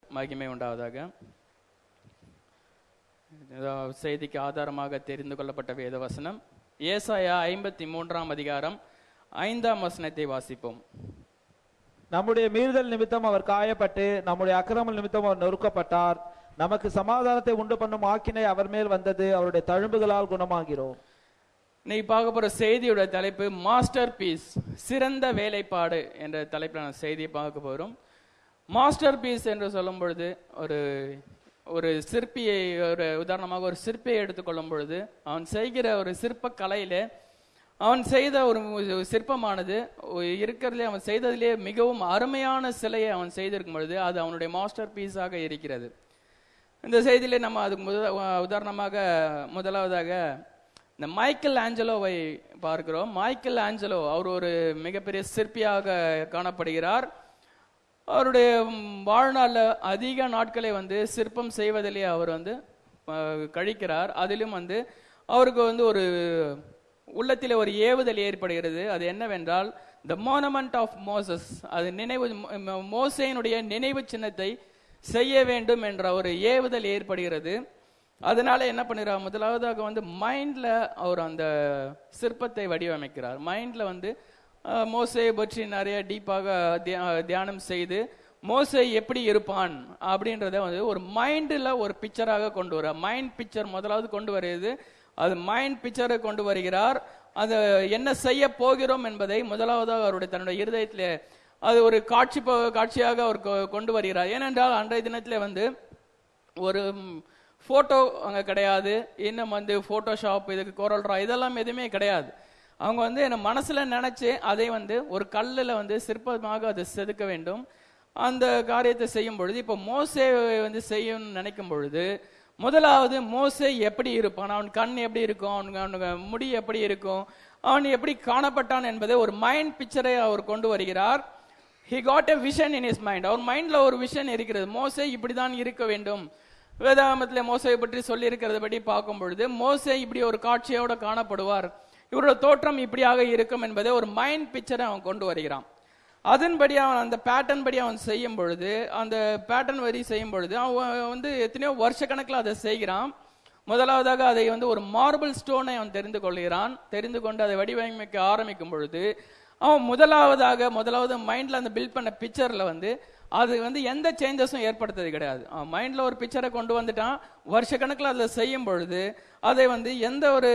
மகிமை உண்டாவதாக இதோ செய்திக்கு ஆதாரமாக தெரிந்து கொள்ளப்பட்ட வேத வசனம் ஏசாயா ஐம்பத்தி மூன்றாம் அதிகாரம் ஐந்தாம் வசனத்தை வாசிப்போம் நம்முடைய மீறுதல் நிமித்தம் அவர் காயப்பட்டு நம்முடைய அக்கிரமல் நிமித்தம் அவர் நொறுக்கப்பட்டார் நமக்கு சமாதானத்தை உண்டு பண்ணும் ஆக்கினை அவர் மேல் வந்தது அவருடைய தழும்புகளால் குணமாகிறோம் இன்னைக்கு பார்க்க போற செய்தியோட தலைப்பு மாஸ்டர் பீஸ் சிறந்த வேலைப்பாடு என்ற தலைப்பில் நான் செய்தியை பார்க்க போறோம் மாஸ்டர் பீஸ் என்று சொல்லும் பொழுது ஒரு ஒரு சிற்பியை ஒரு உதாரணமாக ஒரு சிற்பியை எடுத்துக்கொள்ளும் பொழுது அவன் செய்கிற ஒரு சிற்ப கலையில அவன் செய்த ஒரு சிற்பமானது இருக்கிறதுலே அவன் செய்ததிலே மிகவும் அருமையான சிலையை அவன் செய்திருக்கும் பொழுது அது அவனுடைய மாஸ்டர் பீஸாக இருக்கிறது இந்த செய்தியிலே நம்ம அதுக்கு முத உதாரணமாக முதலாவதாக இந்த மைக்கேல் ஆஞ்சலோவை பார்க்கிறோம் மைக்கேல் ஆஞ்சலோ அவர் ஒரு மிகப்பெரிய சிற்பியாக காணப்படுகிறார் அவருடைய ம், வாழ்நாள்ல அதிக நாட்களை வந்து சிற்பம் செய்வதிலே அவர் வந்து அஹ், கழிக்கிறார் அதிலும் வந்து அவருக்கு வந்து ஒரு உள்ளத்திலே ஒரு ஏவுதல் ஏற்படுகிறது அது என்னவென்றால் த மோனமெண்ட் ஆஃப் மோசஸ் அது நினைவு மோ- மோசேயினுடைய நினைவு சின்னத்தை செய்ய வேண்டும் என்ற ஒரு ஏவுதல் ஏற்படுகிறது அதனால என்ன பண்ணுறார் முதலாவதாக வந்து மைண்ட்ல அவர் அந்த சிற்பத்தை வடிவமைக்கிறார் மைண்ட்ல வந்து அஹ், மோசேயை பற்றி நிறைய டீப்பாக தியா- தியானம் செய்து மோசே எப்படி இருப்பான் அப்படின்றத வந்து ஒரு மைண்டில் ஒரு பிக்சராக கொண்டு வர மைண்ட் பிக்சர் முதலாவது கொண்டு வருகிறது அது மைண்ட் பிக்சரை கொண்டு வருகிறார் அது என்ன செய்ய போகிறோம் என்பதை முதலாவதாக அவருடைய தன்னுடைய இருதயத்திலே அது ஒரு காட்சி ப- காட்சியாக அவர் கொ- கொண்டு வருகிறார் ஏனென்றால் அன்றைய தினத்திலே வந்து ஒரு ஃபோட்டோ அங்கே கிடையாது இன்னும் வந்து ஃபோட்டோஷாப் இதுக்கு கோரல்ரா இதெல்லாம் எதுவுமே கிடையாது அவங்க வந்து என்ன மனசில் நினச்சி அதை வந்து ஒரு கல்லில் வந்து சிற்பமாக அதை செதுக்க வேண்டும் அந்த காரியத்தை செய்யும் பொழுது இப்போ மோசே வந்து செய்யணும்னு நினைக்கும் பொழுது முதலாவது மோசே எப்படி இருப்பான் அவன் கண் எப்படி இருக்கும் அவனுக்கு அவனுக்கு முடி எப்படி இருக்கும் அவன் எப்படி காணப்பட்டான் என்பதை ஒரு மைண்ட் பிக்சரை அவர் கொண்டு வருகிறார் he got a vision in his mind அவர் மைண்ட்ல ஒரு விஷன் இருக்கிறது மோசே இப்படிதான் இருக்க வேண்டும் வேதாகமத்தில் மோசையை பற்றி சொல்லி இருக்கிறத படி பார்க்கும் பொழுது மோசே இப்படி ஒரு காட்சியோட காணப்படுவார் இவரோட தோற்றம் இப்படியாக இருக்கும் என்பதை ஒரு மைண்ட் பிக்சரை அவன் கொண்டு வருகிறான் அதன்படி அவன் அந்த பேட்டர்ன் படி அவன் செய்யும் பொழுது அந்த பேட்டர்ன் வரி செய்யும் பொழுது அவன் வந்து எத்தனையோ வருஷ கணக்கில் அதை செய்கிறான் முதலாவதாக அதை வந்து ஒரு மார்பிள் ஸ்டோனை அவன் தெரிந்து கொள்கிறான் தெரிந்து கொண்டு அதை வடிவமைக்க ஆரம்பிக்கும் பொழுது அவன் முதலாவதாக முதலாவது மைண்ட்ல அந்த பில்ட் பண்ண பிக்சர்ல வந்து அது வந்து எந்த சேஞ்சஸும் ஏற்படுத்தது கிடையாது அவன் மைண்ட்ல ஒரு பிக்சரை கொண்டு வந்துட்டான் வருஷ கணக்கில் அதில் செய்யும் பொழுது அதை வந்து எந்த ஒரு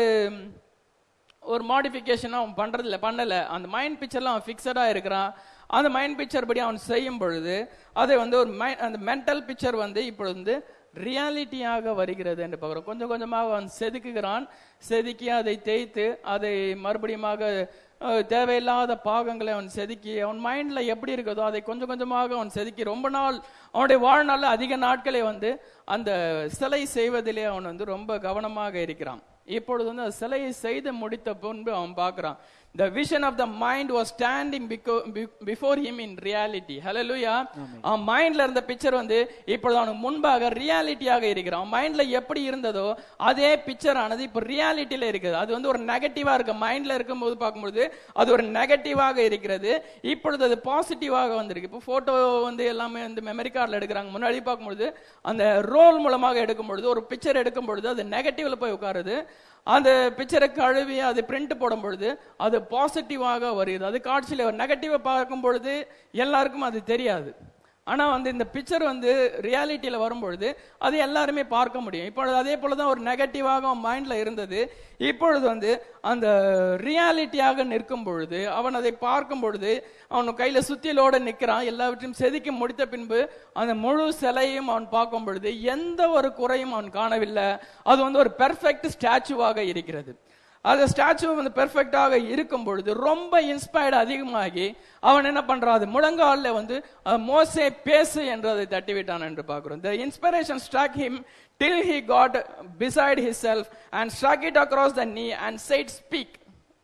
ஒரு மாடிஃபிகேஷனும் அவன் பண்றதில்ல பண்ணல அந்த மைண்ட் பிக்சர்ல அவன் ஃபிக்ஸடா இருக்கிறான் அந்த மைண்ட் பிக்சர் படி அவன் செய்யும் பொழுது அதை வந்து ஒரு மை அந்த மென்டல் பிக்சர் வந்து இப்போ வந்து ரியாலிட்டியாக வருகிறது என்று பார்க்குறோம் கொஞ்சம் கொஞ்சமாக அவன் செதுக்குகிறான் செதுக்கி அதை தேய்த்து அதை மறுபடியுமாக அஹ், தேவையில்லாத பாகங்களை அவன் செதுக்கி அவன் மைண்ட்ல எப்படி இருக்குதோ அதை கொஞ்சம் கொஞ்சமாக அவன் செதுக்கி ரொம்ப நாள் அவனுடைய வாழ்நாள்ல அதிக நாட்களை வந்து அந்த சிலை செய்வதிலே அவன் வந்து ரொம்ப கவனமாக இருக்கிறான் இப்பொழுது வந்து அந்த சிலையை செய்து முடித்த பின்பு அவன் பார்க்கிறான் the vision of the mind was standing beco- be- before him in reality hallelujah அவன் மைண்ட்ல இருந்த பிக்சர் வந்து இப்பொழுது அவனுக்கு முன்பாக ரியாலிட்டியாக இருக்கிறான் அவன் மைண்ட்ல எப்படி இருந்ததோ அதே பிக்சர் ஆனது இப்போ ரியாலிட்டியில இருக்குது அது வந்து ஒரு நெகட்டிவா இருக்கு மைண்ட்ல இருக்கும்போது பார்க்கும்போது அது ஒரு நெகட்டிவாக இருக்கிறது இப்பொழுது அது பாசிட்டிவாக வந்திருக்கு இப்போ போட்டோ வந்து எல்லாமே வந்து மெமரி கார்டில் எடுக்கிறாங்க முன்னாடி பார்க்கும்பொழுது அந்த ரோல் மூலமாக எடுக்கும் பொழுது ஒரு பிக்சர் எடுக்கும் பொழுது அது நெகட்டிவ்ல போய் உட்காருது அந்த பிக்சரை கழுவி அது பிரிண்ட் போடும் பொழுது அது பாசிட்டிவாக வருகிறது அது காட்சியில் ஒரு நெகட்டிவை பார்க்கும் பொழுது எல்லாருக்கும் அது தெரியாது ஆனா வந்து இந்த பிக்சர் வந்து ரியாலிட்டியில வரும்பொழுது அது எல்லாருமே பார்க்க முடியும் இப்பொழுது அதே போல தான் ஒரு நெகட்டிவாக அவன் மைண்ட்ல இருந்தது இப்பொழுது வந்து அந்த ரியாலிட்டியாக நிற்கும் பொழுது அவன் அதை பார்க்கும் பொழுது அவன் கையில சுத்தியலோட நிற்கிறான் எல்லாவற்றையும் செதுக்கி முடித்த பின்பு அந்த முழு சிலையும் அவன் பார்க்கும் பொழுது எந்த ஒரு குறையும் அவன் காணவில்லை அது வந்து ஒரு பெர்ஃபெக்ட் ஸ்டாச்சுவாக இருக்கிறது அந்த ஸ்டாச்சு வந்து பெர்ஃபெக்டாக இருக்கும் பொழுது ரொம்ப இன்ஸ்பயர்ட் அதிகமாகி அவன் என்ன பண்றான் அது முழங்கால்ல வந்து அஹ், மோசே பேசு என்று அதை தட்டிவிட்டான் என்று பார்க்கிறோம் the inspiration struck him till he got beside himself and struck it across the knee and said speak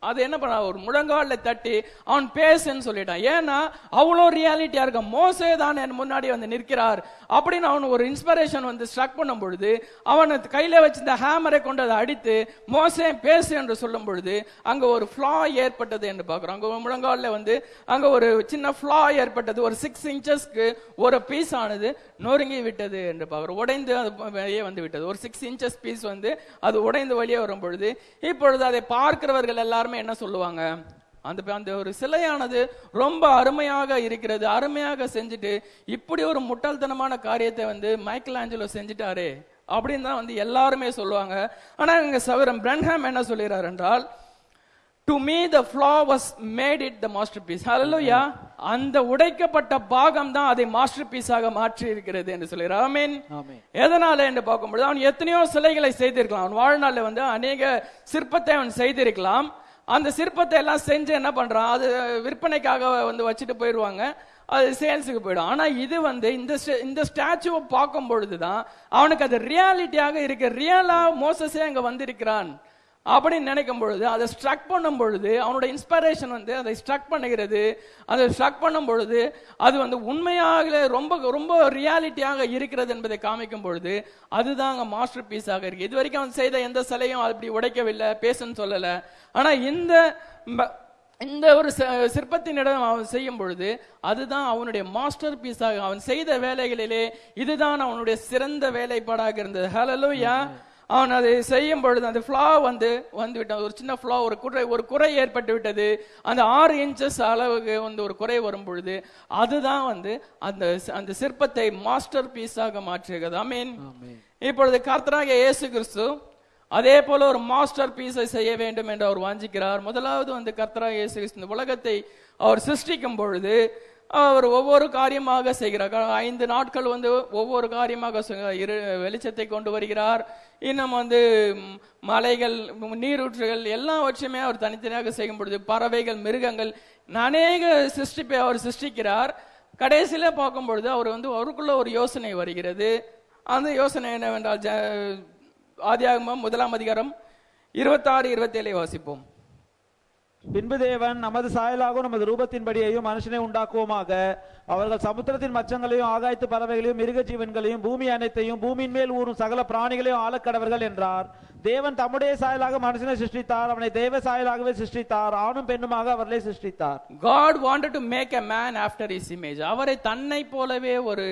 அது என்ன பண்ண ஒரு முழங்கால தட்டி அவன் பேசுன்னு சொல்லிட்டான் ஏன்னா அவ்வளோ ரியாலிட்டியா இருக்க மோசே தான் என் முன்னாடி வந்து நிற்கிறார் அப்படின்னு அவன் ஒரு இன்ஸ்பிரேஷன் வந்து ஸ்ட்ரக் பண்ணும் பொழுது அவன் கையில வச்சிருந்த ஹேமரை கொண்டு அதை அடித்து மோசே பேசு என்று சொல்லும் பொழுது அங்க ஒரு ஃப்ளா ஏற்பட்டது என்று பார்க்கிறோம் அங்க ஒரு முழங்கால்ல வந்து அங்க ஒரு சின்ன ஃப்ளா ஏற்பட்டது ஒரு சிக்ஸ் இன்ச்சஸ்க்கு ஒரு பீஸ் ஆனது நொறுங்கி விட்டது என்று பார்க்கிறோம் உடைந்து அது வெளியே வந்து விட்டது ஒரு சிக்ஸ் இன்ச்சஸ் பீஸ் வந்து அது உடைந்து வெளியே வரும் பொழுது இப்பொழுது அதை பார்க்கிறவர்கள் எல்லாருமே என்ன சொல்லுவாங்க அந்த அந்த ஒரு சிலையானது ரொம்ப அருமையாக இருக்கிறது அருமையாக செஞ்சுட்டு இப்படி ஒரு முட்டாள்தனமான காரியத்தை வந்து மைக்கேல் ஆஞ்சலோ செஞ்சுட்டாரே அப்படின்னு தான் வந்து எல்லாருமே சொல்லுவாங்க ஆனா இங்க சவரம் பிரன்ஹாம் என்ன சொல்கிறார் என்றால் to me the flaw was made it the masterpiece ஹalleluya அந்த உடைக்கப்பட்ட பாகம் தான் அதை மாஸ்டர் பீஸாக மாற்றி இருக்கிறது என்று சொல்கிறார் ஆமென் ஆமென் எதனால என்று பார்க்கும்பொழுது அவன் எத்தனையோ சிலைகளை செய்திருக்கலாம் அவன் வாழ்நாளில் வந்து அநேக சிற்பத்தை அவன் செய்திருக்கலாம் அந்த சிற்பத்தை எல்லாம் செஞ்சு என்ன பண்றான் அது விற்பனைக்காக வந்து வச்சுட்டு போயிடுவாங்க அது சேல்ஸுக்கு போயிடும் ஆனா இது வந்து இந்த ஸ்ட- இந்த ஸ்டாச்சுவை பார்க்கும் பொழுதுதான் அவனுக்கு அது ரியாலிட்டியாக இருக்கு ரியலா மோசஸே அங்க வந்திருக்கிறான் அப்படின்னு நினைக்கும் பொழுது அதை ஸ்ட்ரக் பண்ணும் பொழுது அவனோட இன்ஸ்பிரேஷன் வந்து அதை ஸ்ட்ரக் பண்ணுகிறது அதை ஸ்ட்ரக் பண்ணும் பொழுது அது வந்து உண்மையாக ரொம்ப ரொம்ப ரியாலிட்டியாக இருக்கிறது என்பதை காமிக்கும் பொழுது அதுதான் அங்க மாஸ்டர் பீஸாக இருக்கு இது வரைக்கும் அவன் செய்த எந்த சிலையும் அப்படி உடைக்கவில்லை பேசுன்னு சொல்லல ஆனா இந்த ம- இந்த ஒரு ச- சிற்பத்தினிடம் அவன் செய்யும் பொழுது அதுதான் அவனுடைய மாஸ்டர் பீஸாக அவன் செய்த வேலைகளிலே இதுதான் அவனுடைய சிறந்த வேலைப்பாடாக இருந்தது ஹalleluya அவன் அதை செய்யும் பொழுது அந்த ஃப்ளா வந்து வந்து விட்டான் ஒரு சின்ன ஃப்ளா ஒரு குறை ஒரு குறை ஏற்பட்டு விட்டது அந்த ஆறு இன்ச்சஸ் அளவுக்கு வந்து ஒரு குறை வரும் பொழுது அதுதான் வந்து அந்த அந்த சிற்பத்தை மாஸ்டர் பீஸாக மாற்றுகிறது ஐ மீன் ஆமென் இப்பொழுது கர்த்தராகிய இயேசு கிறிஸ்து அதே போல ஒரு மாஸ்டர் பீஸை செய்ய வேண்டும் என்று அவர் வாஞ்சிக்கிறார் முதலாவது வந்து கர்த்தராகிய இயேசு கிறிஸ்து இந்த உலகத்தை அவர் சிருஷ்டிக்கும் பொழுது அவர் ஒவ்வொரு காரியமாக செய்கிறார் க- ஐந்து நாட்கள் வந்து ஒவ்வொரு காரியமாக செய்கிறார். இரு வெளிச்சத்தை கொண்டு வருகிறார் இன்னும் வந்து ம், மலைகள் ம், நீரூற்றுகள் எல்லாவற்றையுமே அவர் தனித்தனியாக செய்யும் பொழுது பறவைகள் மிருகங்கள் அநேக சிருஷ்டிப்பை அவர் சிருஷ்டிக்கிறார் கடைசியில பார்க்கும் பொழுது அவர் வந்து அவருக்குள்ள ஒரு யோசனை வருகிறது அந்த யோசனை என்னவென்றால் ஜ- ஆதியாகமம் முதலாம் அதிகாரம் இருபத்தாறு இருபத்தேழை வாசிப்போம் பின்பு தேவன் நமது சாயலாகவும் நமது ரூபத்தின்படியையும் மனுஷனை உண்டாக்குவோமாக அவர்கள் சமுத்திரத்தின் மச்சங்களையும் ஆகாயத்து பறவைகளையும் மிருக ஜீவன்களையும் பூமி அனைத்தையும் பூமியின் மேல் ஊறும் சகல பிராணிகளையும் ஆளக்கடவர்கள் என்றார் தேவன் தம்முடைய சாயலாக மனுஷனை சிருஷ்டித்தார் அவனை தேவ சாயலாகவே சிருஷ்டித்தார் ஆணும் பெண்ணுமாக அவர்களை சிருஷ்டித்தார் God wanted to make a man after his image அவரை தன்னை போலவே ஒரு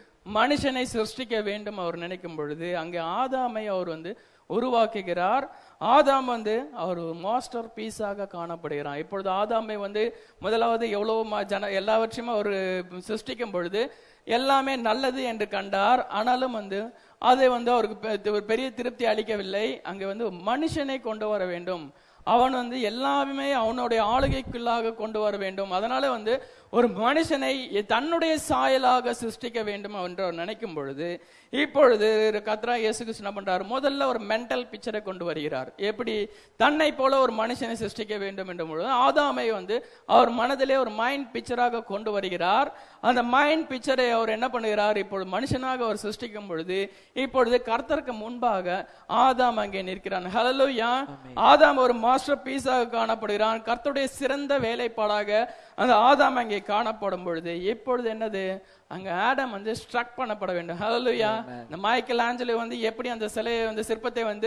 மனுஷனை சிருஷ்டிக்க வேண்டும் அவர் நினைக்கும் பொழுது அங்கே ஆதாமை அவர் வந்து உருவாக்குகிறார் ஆதாம் வந்து அவர் மாஸ்டர் பீஸாக காணப்படுகிறார் இப்பொழுது ஆதாமை வந்து முதலாவது எவ்வளவு ம- ஜன எல்லாவற்றையும் அவர் சிருஷ்டிக்கும் பொழுது எல்லாமே நல்லது என்று கண்டார் ஆனாலும் வந்து அதை வந்து அவருக்கு பெ- ஒரு பெரிய திருப்தி அளிக்கவில்லை அங்கே வந்து மனுஷனை கொண்டு வர வேண்டும் அவன் வந்து எல்லாமே அவனுடைய ஆளுகைக்குள்ளாக கொண்டு வர வேண்டும் அதனால வந்து ஒரு மனுஷனை தன்னுடைய சாயலாக சிருஷ்டிக்க வேண்டும் என்று அவர் நினைக்கும் பொழுது இப்பொழுது கத்ரா இயேசு கிறிஸ்து என்ன பண்றார் முதல்ல ஒரு மென்டல் பிக்சரை கொண்டு வருகிறார் எப்படி தன்னை போல ஒரு மனுஷனை சிருஷ்டிக்க வேண்டும் என்ற பொழுது ஆதாமை வந்து அவர் மனதிலே ஒரு மைண்ட் பிக்சராக கொண்டு வருகிறார் அந்த மைண்ட் பிக்சரை அவர் என்ன பண்ணுகிறார் இப்பொழுது மனுஷனாக அவர் சிருஷ்டிக்கும் பொழுது இப்பொழுது கர்த்தருக்கு முன்பாக ஆதாம் அங்கே நிற்கிறான் ஹalleluya ஆதாம் ஒரு மாஸ்டர் பீஸாக காணப்படுகிறான் கர்த்தருடைய சிறந்த வேலைப்பாடாக அந்த ஆதாம் அங்கே காணப்படும் பொழுது இப்பொழுது என்னது அங்க ஆடம் வந்து ஸ்ட்ரக் பண்ணப்பட வேண்டும் ஹalleluya இந்த மைக்கேல் ஆஞ்சலோ வந்து எப்படி அந்த சிலையை வந்து சிற்பத்தை வந்து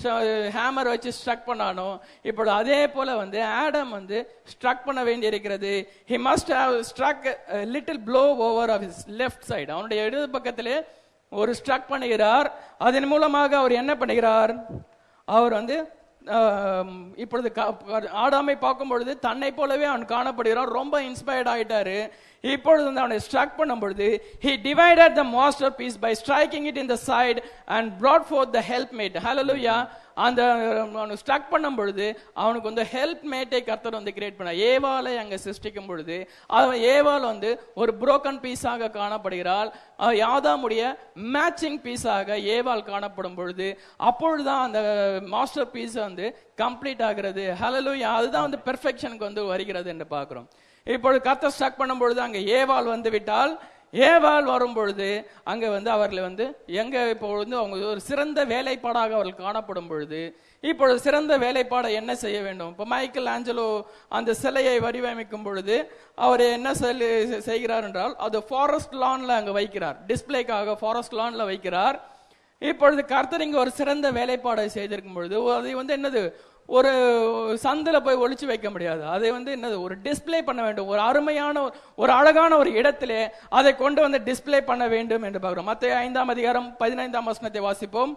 ஹேமர் வச்சு ஸ்ட்ரக் பண்ணானோ இப்பொழுது அதே போல வந்து ஆடம் வந்து ஸ்ட்ரக் பண்ண வேண்டி இருக்கிறது he must have struck little blow over of his left side அவனுடைய இடது பக்கத்திலே ஒரு ஸ்ட்ரக் பண்ணுகிறார் அதன் மூலமாக அவர் என்ன பண்ணுகிறார் அவர் வந்து ஆம், இப்பொழுது க- ஆடாமை பார்க்கும் பொழுது தன்னை போலவே அவன் காணப்படுகிறான் ரொம்ப இன்ஸ்பயர்ட் ஆயிட்டாரு இப்பொழுது வந்து அவனை ஸ்ட்ரக் பண்ணும் பொழுது he divided the masterpiece by striking it in the side and brought forth the helpmate hallelujah அந்த அவனுக்கு ஸ்ட்ரக் பண்ணும் பொழுது அவனுக்கு வந்து ஹெல்ப் மேட்டை கர்த்தர் வந்து கிரியேட் பண்ண ஏவாலை அங்க சிருஷ்டிக்கும் பொழுது அவன் ஏவாள் வந்து ஒரு புரோக்கன் பீஸாக காணப்படுகிறாள் அஹ் யாதாமுடைய மேட்சிங் பீஸாக ஏவாள் காணப்படும் பொழுது அப்பொழுதுதான் அந்த மாஸ்டர் பீஸ் வந்து கம்ப்ளீட் ஆகிறது ஹalleluya அதுதான் வந்து பெர்ஃபெக்ஷனுக்கு வந்து வருகிறது என்று பார்க்கிறோம் இப்பொழுது கர்த்தர் ஸ்ட்ரக் பண்ணும் பொழுது அங்க ஏவாள் வந்து விட்டால் ஏவாள் வரும் பொழுது அங்க வந்து அவர்களை வந்து எங்க இப்போ வந்து அவங்க ஒரு சிறந்த வேலைப்பாடாக அவர்கள் காணப்படும் பொழுது இப்பொழுது சிறந்த வேலைப்பாடை என்ன செய்ய வேண்டும் இப்போ மைக்கேல் ஆஞ்சலோ அந்த சிலையை வடிவமைக்கும் பொழுது அவர் என்ன செல்- செய்கிறார் என்றால் அது ஃபாரஸ்ட் லான்ல அங்க வைக்கிறார் டிஸ்பிளேக்காக ஃபாரஸ்ட் லான்ல வைக்கிறார் இப்பொழுது கர்த்தர் இங்க ஒரு சிறந்த வேலைப்பாடை செய்திருக்கும் பொழுது அதை வந்து என்னது ஒரு சந்தில போய் ஒளிச்சு வைக்க முடியாது அதை வந்து என்னது ஒரு டிஸ்ப்ளே பண்ண வேண்டும் ஒரு அருமையான ஒரு- ஒரு அழகான ஒரு இடத்திலே அதை கொண்டு வந்து டிஸ்ப்ளே பண்ண வேண்டும் என்று பார்க்கிறோம் மத்திய ஐந்தாம் அதிகாரம் பதினைந்தாம் வசனத்தை வாசிப்போம்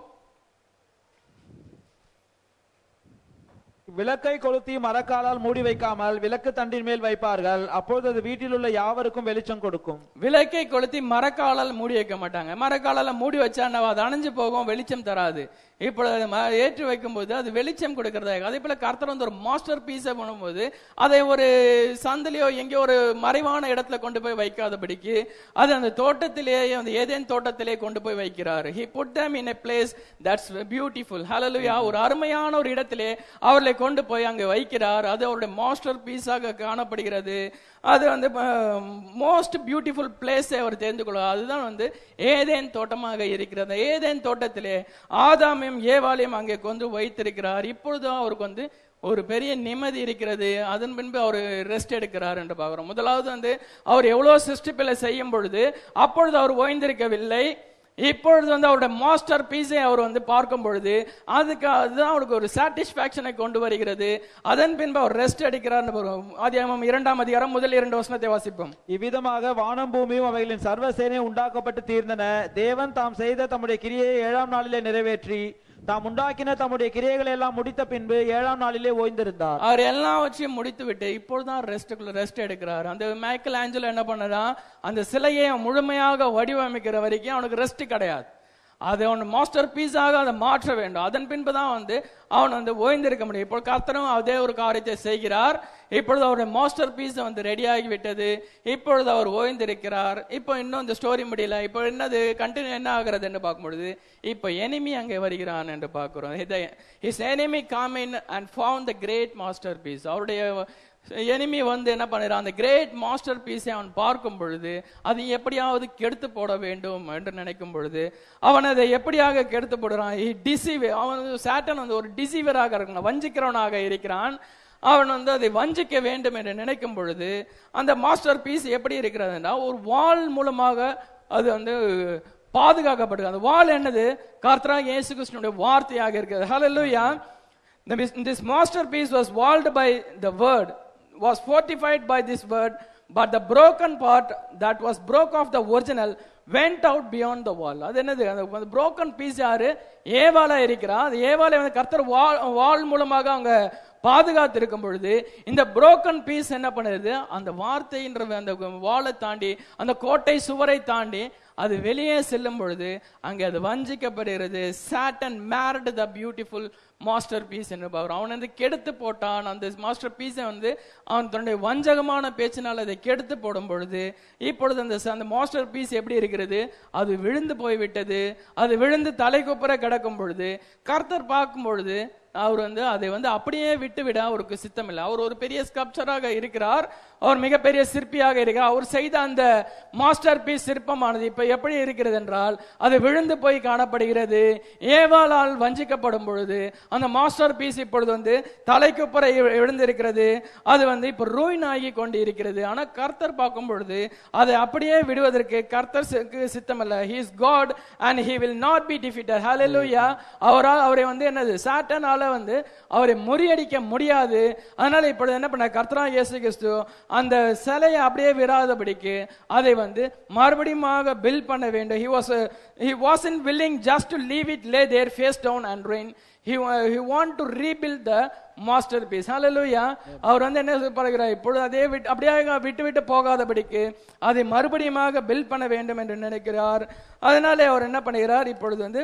விளக்கை கொளுத்தி மரக்காலால் மூடி வைக்காமல் விளக்கு தண்டின் மேல் வைப்பார்கள் அப்பொழுது அது வீட்டில் உள்ள யாவருக்கும் வெளிச்சம் கொடுக்கும் விளக்கை கொளுத்தி மரக்காலால் மூடி வைக்க மாட்டாங்க மரக்காலால மூடி வச்சா என்னவா? அது அணைஞ்சு போகும் வெளிச்சம் தராது இப்பொழுது அதை ம- ஏற்றி வைக்கும்போது அது வெளிச்சம் கொடுக்கறதா இருக்கு. அதே போல கர்த்தர் வந்து ஒரு மாஸ்டர் பீஸை பண்ணும்போது அதை ஒரு சந்திலையோ எங்கேயோ ஒரு மறைவான இடத்துல கொண்டு போய் வைக்காதபடிக்கு அது அந்த தோட்டத்திலேயே அந்த ஏதேன் தோட்டத்திலே கொண்டு போய் வைக்கிறார் he put them in a place that's beautiful hallelujah ஒரு அருமையான ஒரு இடத்திலே அவர்களை கொண்டு போய் அங்கே வைக்கிறார் அது அவருடைய மாஸ்டர் பீஸாக காணப்படுகிறது அது வந்து மோஸ்ட் பியூட்டிஃபுல் பிளேஸை அவர் தெரிந்து கொள்வார் அதுதான் வந்து ஏதேன் தோட்டமாக இருக்கிறது ஏதேன் தோட்டத்திலே ஆதாமையும் ஏவாளையும் அங்கே கொண்டு வைத்திருக்கிறார் இப்பொழுது அவருக்கு வந்து ஒரு பெரிய நிம்மதி இருக்கிறது அதன் பின்பு அவர் ரெஸ்ட் எடுக்கிறார் என்று பார்க்கிறோம் முதலாவது வந்து அவர் எவ்வளவு சிருஷ்டிப்பில செய்யும் பொழுது அப்பொழுது அவர் ஓய்ந்திருக்கவில்லை இப்பொழுது வந்து அவருடைய மாஸ்டர் பீஸை அவர் வந்து பார்க்கும் பொழுது அதுக்கு அதுதான் அவருக்கு ஒரு சாட்டிஸ்பாக்சனை கொண்டு வருகிறது அதன் பின்பு அவர் ரெஸ்ட் எடுக்கிறார் அதிகாரம் இரண்டாம் அதிகாரம் முதல் இரண்டு வசனத்தை வாசிப்போம் இவ்விதமாக வானம் பூமியும் அவைகளின் சர்வ சேனை உண்டாக்கப்பட்டு தீர்ந்தன தேவன் தாம் செய்த தம்முடைய கிரியை ஏழாம் நாளிலே நிறைவேற்றி தாம் உண்டாக்கின தம்முடைய கிரியைகளை எல்லாம் முடித்த பின்பு ஏழாம் நாளிலே ஓய்ந்திருந்தார் அவர் எல்லாவற்றையும் முடித்து விட்டு இப்பொழுதுதான் ரெஸ்ட்டுக்குள்ள ரெஸ்ட் எடுக்கிறார் அந்த மைக்கேல் ஆஞ்சலோ என்ன பண்ணறான் அந்த சிலையை முழுமையாக வடிவமைக்கிற வரைக்கும் அவனுக்கு ரெஸ்ட் கிடையாது அதை அவன் மாஸ்டர் பீஸாக அதை மாற்ற வேண்டும் அதன் பின்பு தான் வந்து அவன் வந்து ஓய்ந்திருக்க முடியும் இப்போ கர்த்தரும் அதே ஒரு காரியத்தை செய்கிறார் இப்பொழுது அவருடைய மாஸ்டர் பீஸ் வந்து ரெடியாகி விட்டது இப்பொழுது அவர் ஓய்ந்திருக்கிறார் இப்போ இன்னும் இந்த ஸ்டோரி முடியல இப்போ என்னது கண்டினியூ என்ன ஆகிறது என்று பார்க்கும்பொழுது இப்போ எனிமி அங்கே வருகிறான் என்று பார்க்கிறோம் his enemy come in and found the great masterpiece அவருடைய எனிமி வந்து என்ன பண்ணுறான் அந்த கிரேட் மாஸ்டர் பீஸை அவன் பார்க்கும் பொழுது அதை எப்படியாவது கெடுத்து போட வேண்டும் என்று நினைக்கும் பொழுது அவன் அதை எப்படியாக கெடுத்து போடுறான் டிசீவ் அவன் சாட்டன் வந்து ஒரு டிசீவராக இருக்கான் வஞ்சிக்கிறவனாக இருக்கிறான் அவன் வந்து அதை வஞ்சிக்க வேண்டும் என்று நினைக்கும் பொழுது அந்த மாஸ்டர் பீஸ் எப்படி இருக்கிறதுனா ஒரு வாள் மூலமாக அது வந்து பாதுகாக்கப்படுது அந்த வாள் என்னது கர்த்தரா இயேசு கிறிஸ்துனுடைய வார்த்தையாக இருக்கிறது ஹalleluya The mis- this masterpiece was walled by the word, was fortified by this word, but the broken part that was broke off the original went out beyond the wall. அது என்னது அந்த broken piece யாரு ஏவாளா இருக்கிறா அது ஏவாளை வந்து கர்த்தர் வாள் வாள் மூலமாக அவங்க பாதுகாத்து இருக்கும் பொழுது இந்த broken piece என்ன பண்ணுது அந்த வார்த்தைன்ற அந்த வாளை தாண்டி அந்த கோட்டை சுவரை தாண்டி அது வெளியே செல்லும் பொழுது அங்கே அது வஞ்சிக்கப்படுகிறது Satan marred the beautiful masterpiece என்று பார்க்கிறோம் அவன் வந்து கெடுத்து போட்டான் அந்த மாஸ்டர் பீஸை வந்து அவன் தன்னுடைய வஞ்சகமான பேச்சினால் அதை கெடுத்து போடும் பொழுது இப்பொழுது அந்த ச- அந்த மாஸ்டர் பீஸ் எப்படி இருக்கிறது அது விழுந்து போய்விட்டது அது விழுந்து தலைக்குப்புற கிடக்கும் பொழுது கர்த்தர் பார்க்கும் பொழுது அவர் வந்து அதை வந்து அப்படியே விட்டு விட அவருக்கு சித்தம் இல்லை அவர் ஒரு பெரிய ஸ்கல்ப்சராக இருக்கிறார் அவர் மிகப்பெரிய சிற்பியாக இருக்கிறார் அவர் செய்த அந்த மாஸ்டர் பீஸ் சிற்பமானது இப்ப எப்படி இருக்கிறது என்றால் அது விழுந்து போய் காணப்படுகிறது ஏவாளால் வஞ்சிக்கப்படும் பொழுது அந்த மாஸ்டர் பீஸ் இப்பொழுது வந்து தலைக்குப்புற விழுந்திருக்கிறது அது வந்து இப்ப ரூயின் ஆகி கொண்டு இருக்கிறது ஆனா கர்த்தர் பார்க்கும் பொழுது அதை அப்படியே விடுவதற்கு கர்த்தர் சி- சித்தம் அல்ல he is God and he will not be defeated ஹalleluya அவரால் அவரை வந்து என்னது சாட்டனால வந்து அவரை முறியடிக்க முடியாது அதனால இப்பொழுது என்ன பண்ண கர்த்தரா இயேசு கிறிஸ்து அந்த சிலையை அப்படியே விடாதபடிக்கு அதை வந்து மறுபடியும் பில் பண்ண வேண்டும் he was uh, he wasn't willing just to leave it lay there face down and ruin he wa- he want to rebuild the masterpiece hallelujah அவர் வந்து என்ன சொல்கிறார் இப்பொழுது அதே விட்டு அப்படியே விட்டு விட்டு போகாதபடிக்கு அதை மறுபடியுமாக பில் பண்ண வேண்டும் என்று நினைக்கிறார் அதனாலே அவர் என்ன பண்ணுகிறார் இப்பொழுது வந்து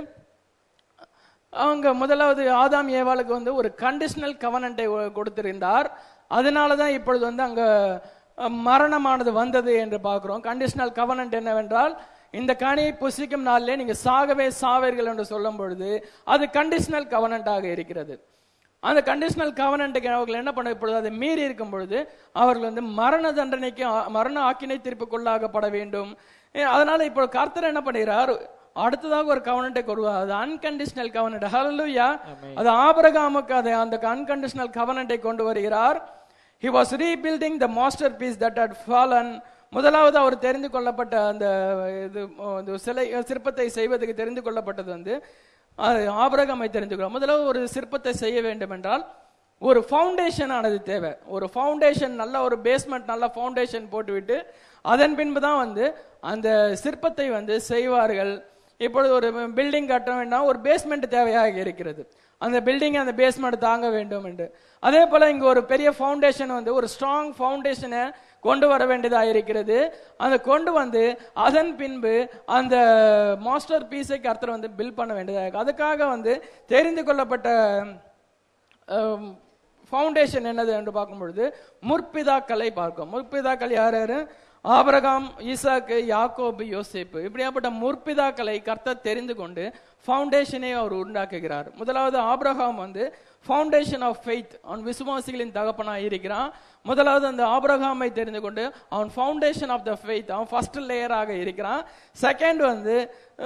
அவங்க முதலாவது ஆதாம் ஏவாளுக்கு வந்து ஒரு கண்டிஷனல் கவனண்டை கொடுத்திருந்தார் அதனால தான் இப்பொழுது வந்து அங்க அஹ், மரணமானது வந்தது என்று பார்க்கிறோம் கண்டிஷனல் கவனண்ட் என்னவென்றால் இந்த கனியை புசிக்கும் நாளிலே நீங்க சாகவே சாவீர்கள் என்று சொல்லும் பொழுது அது கண்டிஷனல் கவனண்டாக இருக்கிறது அந்த கண்டிஷனல் கவனண்ட்டுக்கு அவர்கள் என்ன பண்ண இப்பொழுது அதை மீறி இருக்கும் பொழுது அவர்கள் வந்து மரண தண்டனைக்கு ஆ- மரண ஆக்கினை தீர்ப்புக்குள்ளாகப்பட வேண்டும் ஏ, அதனால இப்போ கர்த்தர் என்ன பண்ணுகிறார் அடுத்ததாக ஒரு கவனத்தை கொடுவார் அது அன்கண்டிஷனல் கவனட் ஹalleluya அது ஆபிரகாமுக்கு அதை அந்த அன்கண்டிஷனல் கவனத்தை கொண்டு வருகிறார் he was rebuilding the masterpiece that had fallen முதலாவது அவர் தெரிந்து கொள்ளப்பட்ட அந்த இது இந்த சிலை சிற்பத்தை செய்வதற்கு தெரிந்து கொள்ளப்பட்டது வந்து அது ஆபிரகாமை தெரிந்து கொள்ள முதலாவது ஒரு சிற்பத்தை செய்ய வேண்டும் என்றால் ஒரு ஃபவுண்டேஷன் ஆனது தேவை ஒரு ஃபவுண்டேஷன் நல்ல ஒரு பேஸ்மெண்ட் நல்ல ஃபவுண்டேஷன் போட்டுவிட்டு அதன் பின்பு தான் வந்து அந்த சிற்பத்தை வந்து செய்வார்கள் இப்பொழுது ஒரு பில்டிங் கட்ட வேண்டாம் ஒரு பேஸ்மெண்ட் தேவையாக இருக்கிறது அந்த பில்டிங் அந்த பேஸ்மெண்ட் தாங்க வேண்டும் என்று அதே போல இங்க ஒரு பெரிய ஃபவுண்டேஷன் வந்து ஒரு ஸ்ட்ராங் ஃபவுண்டேஷனை கொண்டு வர வேண்டியதாக இருக்கிறது அந்த கொண்டு வந்து அதன் பின்பு அந்த மாஸ்டர் பீஸை கர்த்தர் வந்து பில் பண்ண வேண்டியதாக இருக்கு அதுக்காக வந்து தெரிந்து கொள்ளப்பட்ட ஃபவுண்டேஷன் என்னது என்று பார்க்கும் பொழுது முற்பிதாக்களை பார்க்கும் முற்பிதாக்கள் யார் யாரு ஆபிரகாம் ஈசாக்கு யாக்கோபு யோசேப்பு இப்படியாப்பட்ட முற்பிதாக்களை கர்த்தர் தெரிந்து கொண்டு ஃபவுண்டேஷனை அவர் உண்டாக்குகிறார் முதலாவது ஆபிரகாம் வந்து ஃபவுண்டேஷன் ஆஃப் ஃபெய்த் அவன் விசுவாசிகளின் தகப்பனாக இருக்கிறான் முதலாவது அந்த ஆபிரகாமை தெரிந்து கொண்டு அவன் ஃபவுண்டேஷன் ஆஃப் த ஃபெய்த் அவன் ஃபர்ஸ்ட் லேயராக இருக்கிறான் செகண்ட் வந்து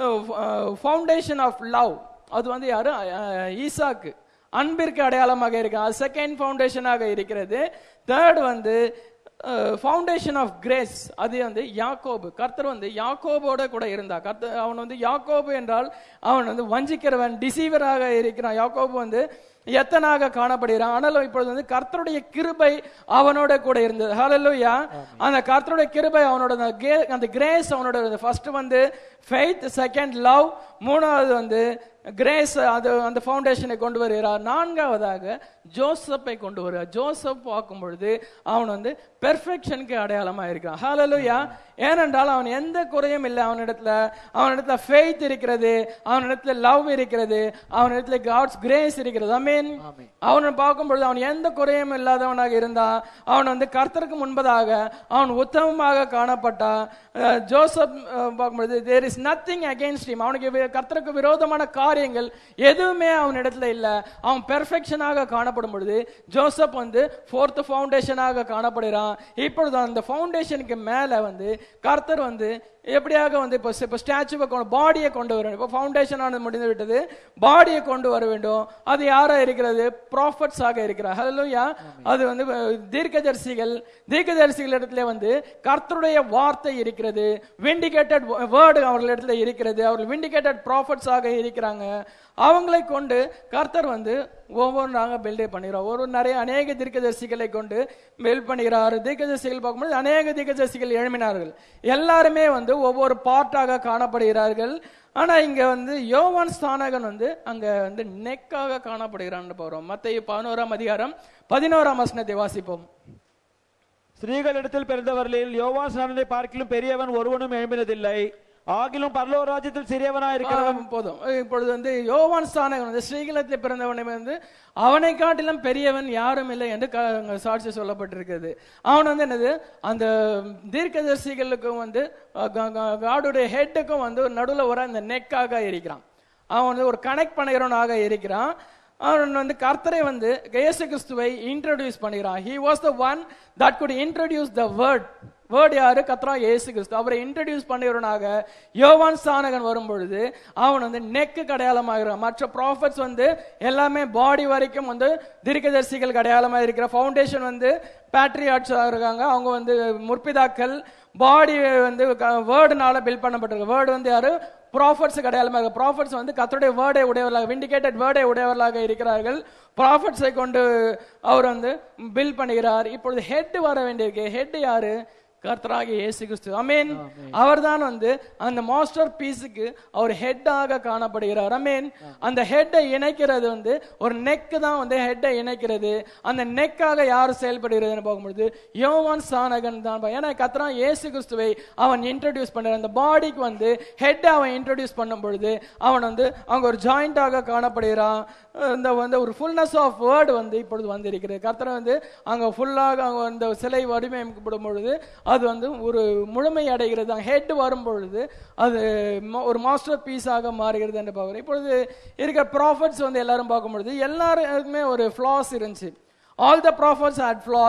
ஃபவுண்டேஷன் ஆஃப் லவ் அது வந்து யாரு அஹ், ஈசாக்கு அன்பிற்கு அடையாளமாக இருக்கு அது செகண்ட் ஃபவுண்டேஷனாக இருக்கிறது தேர்ட் வந்து ஃபவுண்டேஷன் ஆஃப் கிரேஸ் அது வந்து யாக்கோபு கர்த்தர் வந்து யாக்கோபோட கூட இருந்தா கர்த்தர் அவன் வந்து யாக்கோபு என்றால் அவன் வந்து வஞ்சிக்கிறவன் டிசீவராக இருக்கிறான் யாக்கோபு வந்து எத்தனாக காணப்படுகிறான் ஆனாலும் இப்பொழுது வந்து கர்த்தருடைய கிருபை அவனோட கூட இருந்தது ஹalleluya அந்த கர்த்தருடைய கிருபை அவனோட அந்த கே- அந்த கிரேஸ் அவனோட இருந்தது ஃபர்ஸ்ட் வந்து ஃபெய்த் செகண்ட் லவ் மூணாவது வந்து கிரேஸ் அது அந்த ஃபவுண்டேஷனை கொண்டு வருகிறார் நான்காவதாக ஜோசப்பை கொண்டு வருகிறார் ஜோசப் பார்க்கும் பொழுது அவன் வந்து பெர்ஃபெக்ஷனுக்கு அடையாளமா இருக்கான் ஹalleluya ஏனென்றால் அவன் எந்த குறையும் இல்லை அவனிடத்துல அவனிடத்துல ஃபெய்த் இருக்கிறது அவனிடத்துல லவ் இருக்கிறது அவனிடத்துல காட்ஸ் கிரேஸ் இருக்கிறது ஐ மீன் அவனை பார்க்கும் பொழுது அவன் எந்த குறையும் இல்லாதவனாக இருந்தான் அவன் வந்து கர்த்தருக்கு முன்பதாக அவன் உத்தமமாக காணப்பட்டான் அஹ், ஜோசப் அஹ், பார்க்கும்பொழுது there is nothing against him அவனுக்கு வி- கர்த்தருக்கு விரோதமான காரியங்கள் எதுவுமே அவனிடத்துல இல்ல அவன் பெர்ஃபெக்ஷனாக காணப்படும் பொழுது ஜோசப் வந்து ஃபோர்த் ஃபவுண்டேஷனாக காணப்படுகிறான் இப்பொழுது அந்த ஃபவுண்டேஷனுக்கு மேல வந்து கர்த்தர் வந்து எப்படியாக வந்து இப்போ இப்போ ஸ்டாச்சுவை கொண்டு பாடியை கொண்டு வர வேண்டும் இப்போ ஃபவுண்டேஷன் ஆனது முடிந்து விட்டது பாடியை கொண்டு வர வேண்டும் அது யாரா இருக்கிறது ப்ராஃபட்ஸ் ஆக இருக்கிறார் ஹalleluya அது வந்து அஹ், தீர்க்கதரிசிகள் தீர்க்கதரிசிகள் இடத்துல வந்து கர்த்தருடைய வார்த்தை இருக்கிறது விண்டிகேட்டட் வேர்டு அவர்களிடத்துல இருக்கிறது அவர்கள் விண்டிகேட்டட் ப்ராஃபட்ஸ் ஆக இருக்கிறாங்க அவங்களை கொண்டு கர்த்தர் வந்து ஒவ்வொன்றாக பில்டே பண்ணுகிறார் ஒரு நிறைய அநேக தீர்க்கதரிசிகளை கொண்டு பில்ட் பண்ணுகிறார் தீர்க்கதரிசிகள் பார்க்கும்போது அநேக தீர்க்கதரிசிகள் எழுப்பினார்கள் எல்லாருமே வந்து ஒவ்வொரு பார்ட்டாக காணப்படுகிறார்கள் ஆனா இங்க வந்து யோவான் ஸ்தானகன் வந்து அங்க வந்து நெக்காக காணப்படுகிறான்னு போறோம் மத்திய பதினோராம் அதிகாரம் பதினோராம் வசனத்தை வாசிப்போம் ஸ்திரீகளிடத்தில் பிறந்தவர்களில் யோவான் ஸ்நானனை பார்க்கிலும் பெரியவன் ஒருவனும் எழும்பினதில்லை ஆகிலும் பரலோக ராஜ்யத்தில் சிறியவனாய் இருக்கிறவன் ஆ, போதும் இப்பொழுது வந்து யோவான் ஸ்தானகன் வந்து ஸ்ரீகலத்தில் பிறந்தவனை வந்து அவனை காட்டிலும் பெரியவன் யாரும் இல்லை என்று க- அங்க சாட்சி சொல்லப்பட்டிருக்கிறது அவன் வந்து என்னது அந்த தீர்க்கதரிசிகளுக்கும் வந்து அஹ், கா- கா- காடுடைய ஹெட்டுக்கும் வந்து நடுவுல ஒரு அந்த நெக்காக இருக்கிறான் அவன் வந்து ஒரு கனெக்ட் பண்ணுகிறவனாக இருக்கிறான் அவன் வந்து கர்த்தரை வந்து இயேசு கிறிஸ்துவை இன்ட்ரோடியூஸ் பண்ணுகிறான் he was the one that good introduce the word word யாரு கத்ரா இயேசு கிறிஸ்து அவரை இன்ட்ரடியூஸ் பண்ணுகிறவனாக யோவான் ஸ்தானகன் வரும் பொழுது அவன் வந்து நெக்கு அடையாளமாகிறான் மற்ற ப்ராஃபட்ஸ் வந்து எல்லாமே பாடி வரைக்கும் வந்து தீர்க்கதரிசிகள் அடையாளமாக இருக்கிற ஃபவுண்டேஷன் வந்து பேட்ரியாட்ஸ் இருக்காங்க அவங்க வந்து முற்பிதாக்கள் பாடி வந்து வேர்டுனால பில்ட் பண்ணப்பட்டிருக்கு வேர்டு வந்து யாரு ப்ராஃபட்ஸுக்கு அடையாளமாக இருக்கு ப்ராஃபட்ஸ் வந்து கத்தருடைய வேர்டை உடையவர்களாக விண்டிகேட்டட் வேர்டை உடையவர்களாக இருக்கிறார்கள் ப்ராஃபட்ஸை கொண்டு அவர் வந்து பில் பண்ணுகிறார் இப்பொழுது ஹெட் வர வேண்டியிருக்கு ஹெட் யாரு கர்த்தராகிய இயேசு கிறிஸ்து அமேன் அவர்தான் வந்து அந்த மாஸ்டர் பீஸுக்கு அவர் ஹெட்டாக காணப்படுகிறார் அமேன் அந்த ஹெட்டை இணைக்கிறது வந்து ஒரு நெக் தான் வந்து ஹெட்டை இணைக்கிறது அந்த நெக்காக யார் செயல்படுகிறதுன்னு பார்க்கும்பொழுது யோவான் சானகன் தான் பா- ஏன்னா கத்ரா இயேசு கிறிஸ்துவை அவன் இன்ட்ரடியூஸ் பண்ணுற அந்த பாடிக்கு வந்து ஹெட் அவன் இன்ட்ரடியூஸ் பண்ணும் பொழுது அவன் வந்து அங்க ஒரு ஜாயிண்டாக காணப்படுகிறான் இந்த வந்து ஒரு ஃபுல்னஸ் ஆஃப் வேர்டு வந்து இப்பொழுது வந்திருக்கிறது கர்த்தர் வந்து அங்க ஃபுல்லாக அங்க அந்த சிலை வடிவமைக்கப்படும் பொழுது அது வந்து ஒரு முழுமை அடைகிறது ஹெட் வரும் பொழுது அது ம- ஒரு மாஸ்டர் பீஸாக மாறுகிறது என்று பார்க்குறோம் இப்பொழுது இருக்கிற ப்ராஃபிட்ஸ் வந்து எல்லாரும் பார்க்கும் பொழுது எல்லாருக்குமே ஒரு ஃப்ளாஸ் இருந்துச்சு all the prophets had flaws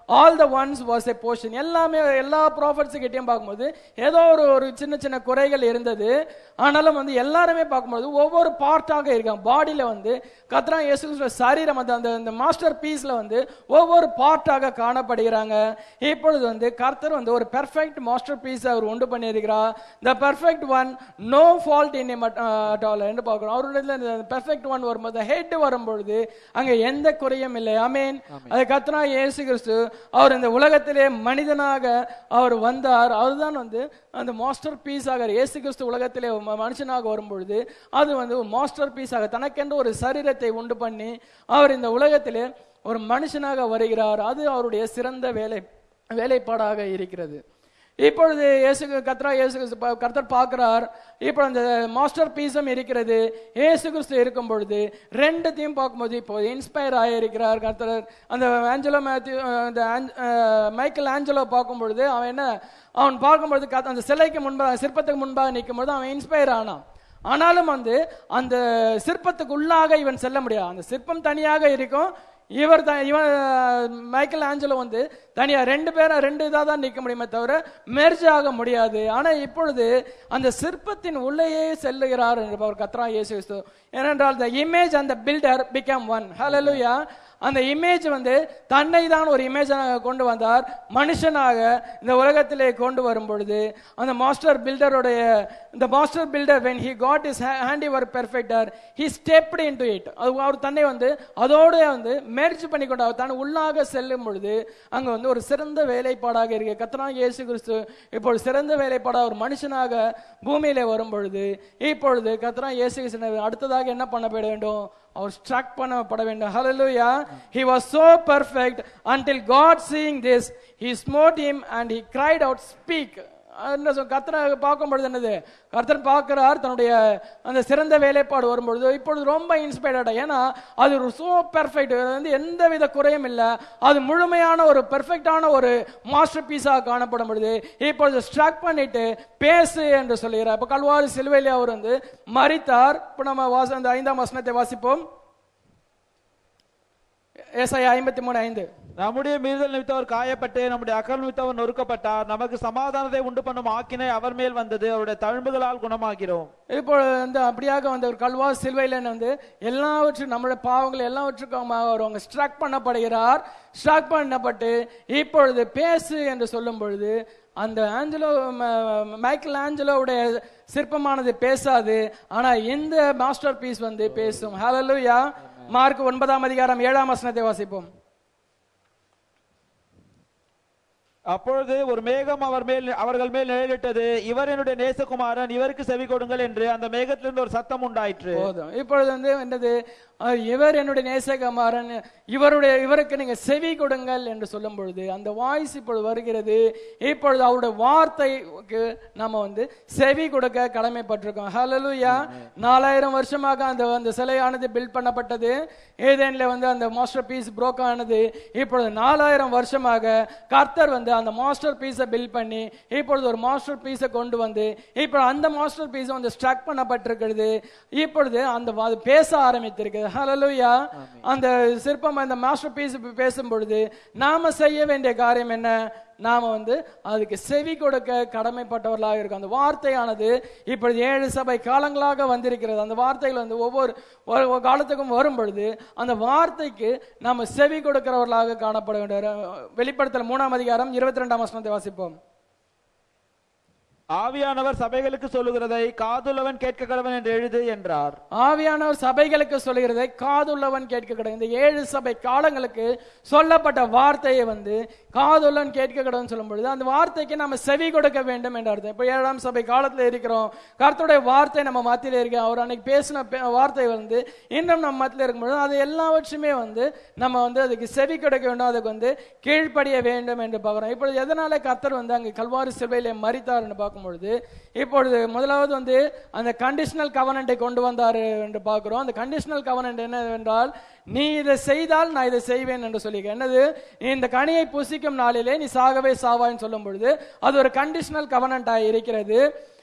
all the ones was a portion எல்லாமே எல்லா ப்ராஃபட்ஸ் கிட்டயும் பார்க்கும்போது ஏதோ ஒரு ஒரு சின்ன சின்ன குறைகள் இருந்தது ஆனாலும் வந்து எல்லாருமே பார்க்கும்போது ஒவ்வொரு பார்ட்டாக இருக்காங்க பாடியில வந்து கத்ரா இயேசு கிறிஸ்துவ சரீரம் வந்து அந்த அந்த மாஸ்டர் பீஸ்ல வந்து ஒவ்வொரு பார்ட்டாக காணப்படுகிறாங்க இப்பொழுது வந்து கர்த்தர் வந்து ஒரு பெர்ஃபெக்ட் மாஸ்டர் பீஸ் அவர் உண்டு பண்ணியிருக்கிறார் the perfect one no fault in at all என்று பார்க்கிறோம் அவருடைய பெர்ஃபெக்ட் ஒன் வரும்போது ஹெட் வரும்பொழுது அங்க எந்த குறையும் இல்லை ஆமேன் அது கத்ரா இயேசு கிறிஸ்து அவர் இந்த உலகத்திலே மனிதனாக அவர் வந்தார் அவர்தான் வந்து அந்த மாஸ்டர் பீஸாக இயேசு கிறிஸ்து உலகத்திலே ம- மனுஷனாக வரும்பொழுது அது வந்து ஒரு மாஸ்டர் பீஸாக தனக்கென்று ஒரு சரீரத்தை உண்டு பண்ணி அவர் இந்த உலகத்திலே ஒரு மனுஷனாக வருகிறார் அது அவருடைய சிறந்த வேலை வேலைப்பாடாக இருக்கிறது இப்பொழுது இயேசு கத்ரா இயேசு கிறிஸ்து பா- கர்த்தர் பார்க்கிறார் இப்போ அந்த மாஸ்டர் பீஸும் இருக்கிறது இயேசு கிறிஸ்து இருக்கும் பொழுது ரெண்டுத்தையும் பார்க்கும்போது இப்போ இன்ஸ்பயர் ஆகியிருக்கிறார் கர்த்தர் அந்த ஆஞ்சலோ மேத்யூ அந்த ஆஞ்- அஹ், மைக்கேல் ஆஞ்சலோ பார்க்கும் பொழுது அவன் என்ன அவன் பார்க்கும்பொழுது கத்த- அந்த சிலைக்கு முன்பாக சிற்பத்துக்கு முன்பாக நிற்கும் பொழுது அவன் இன்ஸ்பயர் ஆனான் ஆனாலும் வந்து அந்த சிற்பத்துக்கு உள்ளாக இவன் செல்ல முடியாது அந்த சிற்பம் தனியாக இருக்கும் இவர் த இவன் அஹ், மைக்கேல் ஆஞ்சலோ வந்து தனியா ரெண்டு பேரும் ரெண்டு இதாக தான் நிற்க முடியுமே தவிர மெர்ஜ் ஆக முடியாது ஆனா இப்பொழுது அந்த சிற்பத்தின் உள்ளேயே செல்லுகிறார் என்று அவர் கத்ரா இயேசு கிறிஸ்து ஏனென்றால் த இமேஜ் அந்த பில்டர் பிகம் ஒன் ஹalleluya அந்த இமேஜ் வந்து தன்னை தான் ஒரு இமேஜாக கொண்டு வந்தார் மனுஷனாக இந்த உலகத்திலே கொண்டு வரும் பொழுது அந்த மாஸ்டர் பில்டருடைய இந்த master builder when he got his ha- handiwork perfecter he stepped into it அது அவர் தன்னை வந்து அதோட வந்து மெர்ஜ் பண்ணி கொண்டு அவர் தன் உள்ளாக செல்லும் பொழுது அங்க வந்து ஒரு சிறந்த வேலைப்பாடாக இருக்கு கத்தனா இயேசு கிறிஸ்து இப்பொழுது சிறந்த வேலைப்பாடாக ஒரு மனுஷனாக பூமியிலே வரும் பொழுது இப்பொழுது கத்தனா இயேசு கிறிஸ்து அடுத்ததாக என்ன பண்ணப்பட வேண்டும் அவர் ஸ்ட்ரக் பண்ணப்பட வேண்டும் hallelujah he was so perfect until god seeing this he smote him and he cried out speak என்ன சொல் கர்த்தரை பார்க்கும் பொழுது என்னது கர்த்தர் பார்க்கிறார் தன்னுடைய அந்த சிறந்த வேலைப்பாடு வரும்பொழுது இப்பொழுது ரொம்ப இன்ஸ்பைர்டா ஏன்னா அது ஒரு சோ பெர்ஃபெக்ட் வந்து எந்த வித குறையும் இல்லை அது முழுமையான ஒரு பெர்ஃபெக்டான ஒரு மாஸ்டர் பீஸாக காணப்படும் பொழுது இப்பொழுது ஸ்ட்ரக் பண்ணிட்டு பேசு என்று சொல்லுகிறார் இப்ப கல்வாரி சிலுவையிலே அவர் வந்து மரித்தார் இப்ப நம்ம வாச அந்த ஐந்தாம் வசனத்தை வாசிப்போம் ஏசாயா ஐம்பத்தி மூணு ஐந்து நம்முடைய மீறுதல் நிமித்தம் அவர் காயப்பட்டு நம்முடைய அக்கல் நிமித்தம் அவர் நொறுக்கப்பட்டார் நமக்கு சமாதானத்தை உண்டு பண்ணும் ஆக்கினை அவர் மேல் வந்தது அவருடைய தழும்புகளால் குணமாகிறோம் இப்போ வந்து அப்படியாக வந்த ஒரு கல்வா சிலுவையில் வந்து எல்லாவற்றும் நம்மளுடைய பாவங்கள் எல்லாவற்றுக்கும் அவர் அவங்க ஸ்ட்ரக் பண்ணப்படுகிறார் ஸ்ட்ரக் பண்ணப்பட்டு இப்பொழுது பேசு என்று சொல்லும் பொழுது அந்த ஆஞ்சலோ ம- மைக்கேல் ஆஞ்சலோவுடைய சிற்பமானது பேசாது ஆனா இந்த மாஸ்டர் பீஸ் வந்து பேசும் ஹalleluya மார்க் ஒன்பதாம் அதிகாரம் ஏழாம் வசனத்தை வாசிப்போம் அப்பொழுது ஒரு மேகம் அவர் மேல் அவர்கள் மேல் நிழலிட்டது இவர் என்னுடைய நேசகுமாரன் இவருக்கு செவி கொடுங்கள் என்று அந்த மேகத்திலிருந்து ஒரு சத்தம் உண்டாயிற்று போதும் இப்பொழுது வந்து என்னது அஹ், இவர் என்னுடைய நேசகுமாரன் இவருடைய இவருக்கு நீங்க செவி கொடுங்கள் என்று சொல்லும் பொழுது அந்த வாய்ஸ் இப்பொழுது வருகிறது இப்பொழுது அவருடைய வார்த்தைக்கு நம்ம வந்து செவி கொடுக்க கடமைப்பட்டிருக்கோம் ஹalleluya நாலாயிரம் வருஷமாக அந்த அந்த சிலையானது பில்ட் பண்ணப்பட்டது ஏதேன்ல வந்து அந்த மாஸ்டர் பீஸ் புரோக் ஆனது இப்பொழுது நாலாயிரம் வருஷமாக கர்த்தர் வந்து அந்த மாஸ்டர் பீஸை பில்ட் பண்ணி இப்பொழுது ஒரு மாஸ்டர் பீஸை கொண்டு வந்து இப்போ அந்த மாஸ்டர் பீஸ் வந்து ஸ்ட்ரக் பண்ணப்பட்டிருக்கிறது இப்பொழுது அந்த வா- அது பேச ஆரம்பித்திருக்கிறது ஹalleluya அந்த சிற்பம் அந்த மாஸ்டர் பீஸ் பேசும் பொழுது நாம செய்ய வேண்டிய காரியம் என்ன நாம வந்து அதுக்கு செவி கொடுக்க கடமைப்பட்டவர்களாக இருக்கும் அந்த வார்த்தையானது இப்பொழுது ஏழு சபை காலங்களாக வந்திருக்கிறது அந்த வார்த்தைகள் வந்து ஒவ்வொரு ஒரு- ஒரு காலத்துக்கும் வரும் பொழுது அந்த வார்த்தைக்கு நாம செவி கொடுக்கிறவர்களாக காணப்பட வேண்டும் வெளிப்படுத்தல் மூணாம் அதிகாரம் இருபத்தி ரெண்டாம் வசனத்தை வாசிப்போம் ஆவியானவர் சபைகளுக்கு சொல்லுகிறதை காதுள்ளவன் கேட்க கடவன் என்று எழுது என்றார் ஆவியானவர் சபைகளுக்கு சொல்லுகிறதை காதுள்ளவன் கேட்க கடவுள் இந்த ஏழு சபை காலங்களுக்கு சொல்லப்பட்ட வார்த்தையை வந்து காதுள்ளவன் கேட்க கடவுள்னு சொல்லும் பொழுது அந்த வார்த்தைக்கு நம்ம செவி கொடுக்க வேண்டும் என்ற அர்த்தம் இப்போ ஏழாம் சபை காலத்துல இருக்கிறோம் கர்த்தருடைய வார்த்தை நம்ம மத்தியில இருக்கு அவர் அன்னைக்கு பேசின பே- வார்த்தை வந்து இன்னும் நம்ம மத்தியில இருக்கும் பொழுது அது எல்லாவற்றுமே வந்து நம்ம வந்து அதுக்கு செவி கொடுக்க வேண்டும் அதுக்கு வந்து கீழ்ப்படிய வேண்டும் என்று பார்க்கிறோம் இப்பொழுது எதனால கர்த்தர் வந்து அங்கே கல்வாரி சிலுவையிலே மறித்தார் என்று பார்க்கும் பொழுது இப்பொழுது முதலாவது வந்து அந்த கண்டிஷனல் கவனண்டை கொண்டு வந்தார் என்று பார்க்கிறோம் அந்த கண்டிஷனல் கவனண்ட் என்னவென்றால் நீ இதை செய்தால் நான் இதை செய்வேன் என்று சொல்லிக்க என்னது நீ இந்த கனியை புசிக்கும் நாளிலே நீ சாகவே சாவான்னு சொல்லும் பொழுது அது ஒரு கண்டிஷனல் கவனண்டாக இருக்கிறது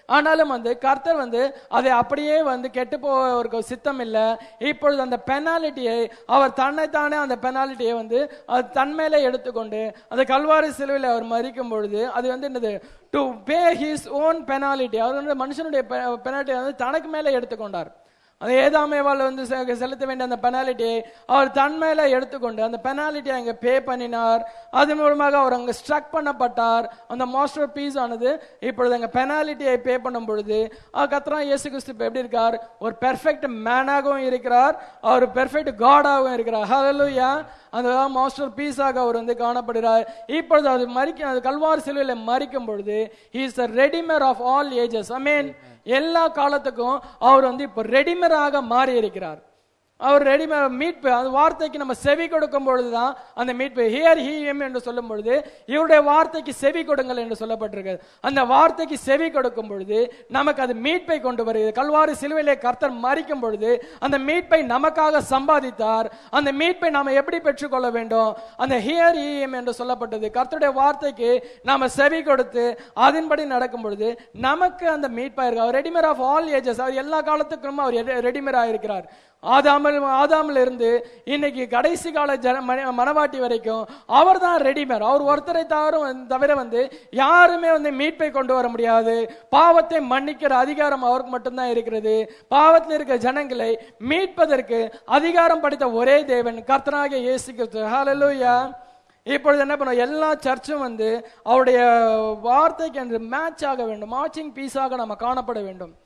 ஆனாலும் வந்து கர்த்தர் வந்து அதை அப்படியே வந்து கெட்டு போவதற்கு சித்தம் இல்லை இப்பொழுது அந்த பெனாலிட்டியை அவர் தன்னைத்தானே அந்த பெனாலிட்டியை வந்து அது தன் மேலே எடுத்துக்கொண்டு அந்த கல்வாரி சிலுவையில் அவர் மறிக்கும் பொழுது அது வந்து என்னது to pay his own penalty அவர் வந்து மனுஷனுடைய பெனாலிட்டியை வந்து தனக்கு மேலே எடுத்துக்கொண்டார் அந்த ஏதாமேவால் வந்து செ- செலுத்த வேண்டிய அந்த பெனாலிட்டியை அவர் தன் மேல எடுத்துக்கொண்டு அந்த பெனாலிட்டியை அங்க பே பண்ணினார் அதன் மூலமாக அவர் அங்க ஸ்ட்ரக் பண்ணப்பட்டார் அந்த மாஸ்டர் பீஸ் ஆனது இப்பொழுது அங்க பெனாலிட்டியை பே பண்ணும் பொழுது கத்ரா இயேசு கிறிஸ்து இப்ப எப்படி இருக்கார் ஒரு பெர்ஃபெக்ட் மேனாகவும் இருக்கிறார் அவர் பெர்ஃபெக்ட் காடாகவும் இருக்கிறார் ஹalleluya அந்த மாஸ்டர் பீஸாக அவர் வந்து காணப்படுகிறார் இப்பொழுது அது மறிக்க அது கல்வார் சிலுவையில மறிக்கும் பொழுது is the redeemer of all ages I mean எல்லா காலத்துக்கும் அவர் வந்து இப்போ ரெடிமராக மாறி இருக்கிறார் அவர் ரெடிமே மீட்பு அந்த வார்த்தைக்கு நம்ம செவி கொடுக்கும் பொழுதுதான் அந்த மீட்பு ஹியர் ஹி எம் என்று சொல்லும் பொழுது இவருடைய வார்த்தைக்கு செவி கொடுங்கள் என்று சொல்லப்பட்டிருக்கு அந்த வார்த்தைக்கு செவி கொடுக்கும் பொழுது நமக்கு அது மீட்பை கொண்டு வருகிறது கல்வாரி சிலுவையிலே கர்த்தர் மறிக்கும் பொழுது அந்த மீட்பை நமக்காக சம்பாதித்தார் அந்த மீட்பை நாம எப்படி பெற்றுக்கொள்ள வேண்டும் அந்த ஹியர் ஹி எம் என்று சொல்லப்பட்டது கர்த்தருடைய வார்த்தைக்கு நாம செவி கொடுத்து அதன்படி நடக்கும் பொழுது நமக்கு அந்த மீட்பா இருக்கு அவர் ரெடிமர் ஆஃப் ஆல் ஏஜஸ் அவர் எல்லா காலத்துக்கும் அவர் ரெடிமர் ஆயிருக்கிறார் ஆதாமல் ஆதாமில் இருந்து இன்னைக்கு கடைசி கால ஜன மன- மனவாட்டி வரைக்கும் அவர் தான் ரெடிமேர் அவர் ஒருத்தரை தவிர தவிர வந்து யாருமே வந்து மீட்பை கொண்டு வர முடியாது பாவத்தை மன்னிக்கிற அதிகாரம் அவருக்கு மட்டும்தான் இருக்கிறது பாவத்தில் இருக்கிற ஜனங்களை மீட்பதற்கு அதிகாரம் படைத்த ஒரே தேவன் கர்த்தனாகிய இயேசு கிறிஸ்து ஹalleluya இப்பொழுது என்ன பண்ணும் எல்லா சர்ச்சும் வந்து அவருடைய வார்த்தைக்கு என்று மேட்ச் ஆக வேண்டும் மார்ச்சிங் பீஸாக நம்ம காணப்பட வேண்டும்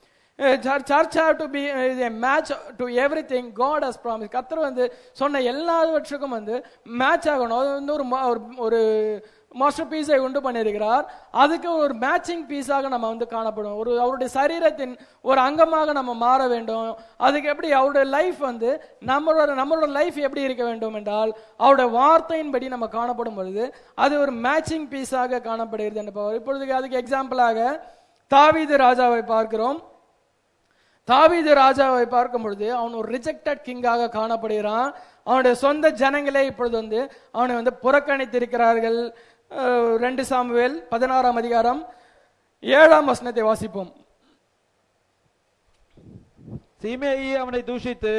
church have to be match to everything God has promise கத்தர் வந்து சொன்ன எல்லாவற்றுக்கும் வந்து மேட்ச் ஆகணும் அது வந்து ஒரு மா- ஒரு- ஒரு மாஸ்டர் பீஸை உண்டு பண்ணியிருக்கிறார் அதுக்கு ஒரு மேட்சிங் பீஸாக நம்ம வந்து காணப்படும் ஒரு அவருடைய சரீரத்தின் ஒரு அங்கமாக நம்ம மாற வேண்டும் அதுக்கு எப்படி அவருடைய லைஃப் வந்து நம்மளோட நம்மளோட லைஃப் எப்படி இருக்க வேண்டும் என்றால் அவருடைய வார்த்தையின்படி நம்ம காணப்படும் பொழுது அது ஒரு மேட்சிங் பீஸாக காணப்படுகிறது என்று பார்க்கிறோம். இப்பொழுது அதுக்கு எக்ஸாம்பிளாக தாவீது ராஜாவை பார்க்கிறோம் தாவீது ராஜாவை பார்க்கும் பொழுது அவன் ஒரு ரிஜெக்டட் கிங்காக காணப்படுகிறான் அவனுடைய சொந்த ஜனங்களே இப்பொழுது வந்து அவனை வந்து புறக்கணித்திருக்கிறார்கள் அஹ், ரெண்டு சாமுவேல் பதினாறாம் அதிகாரம் ஏழாம் வசனத்தை வாசிப்போம் சீமேயி அவனை தூஷித்து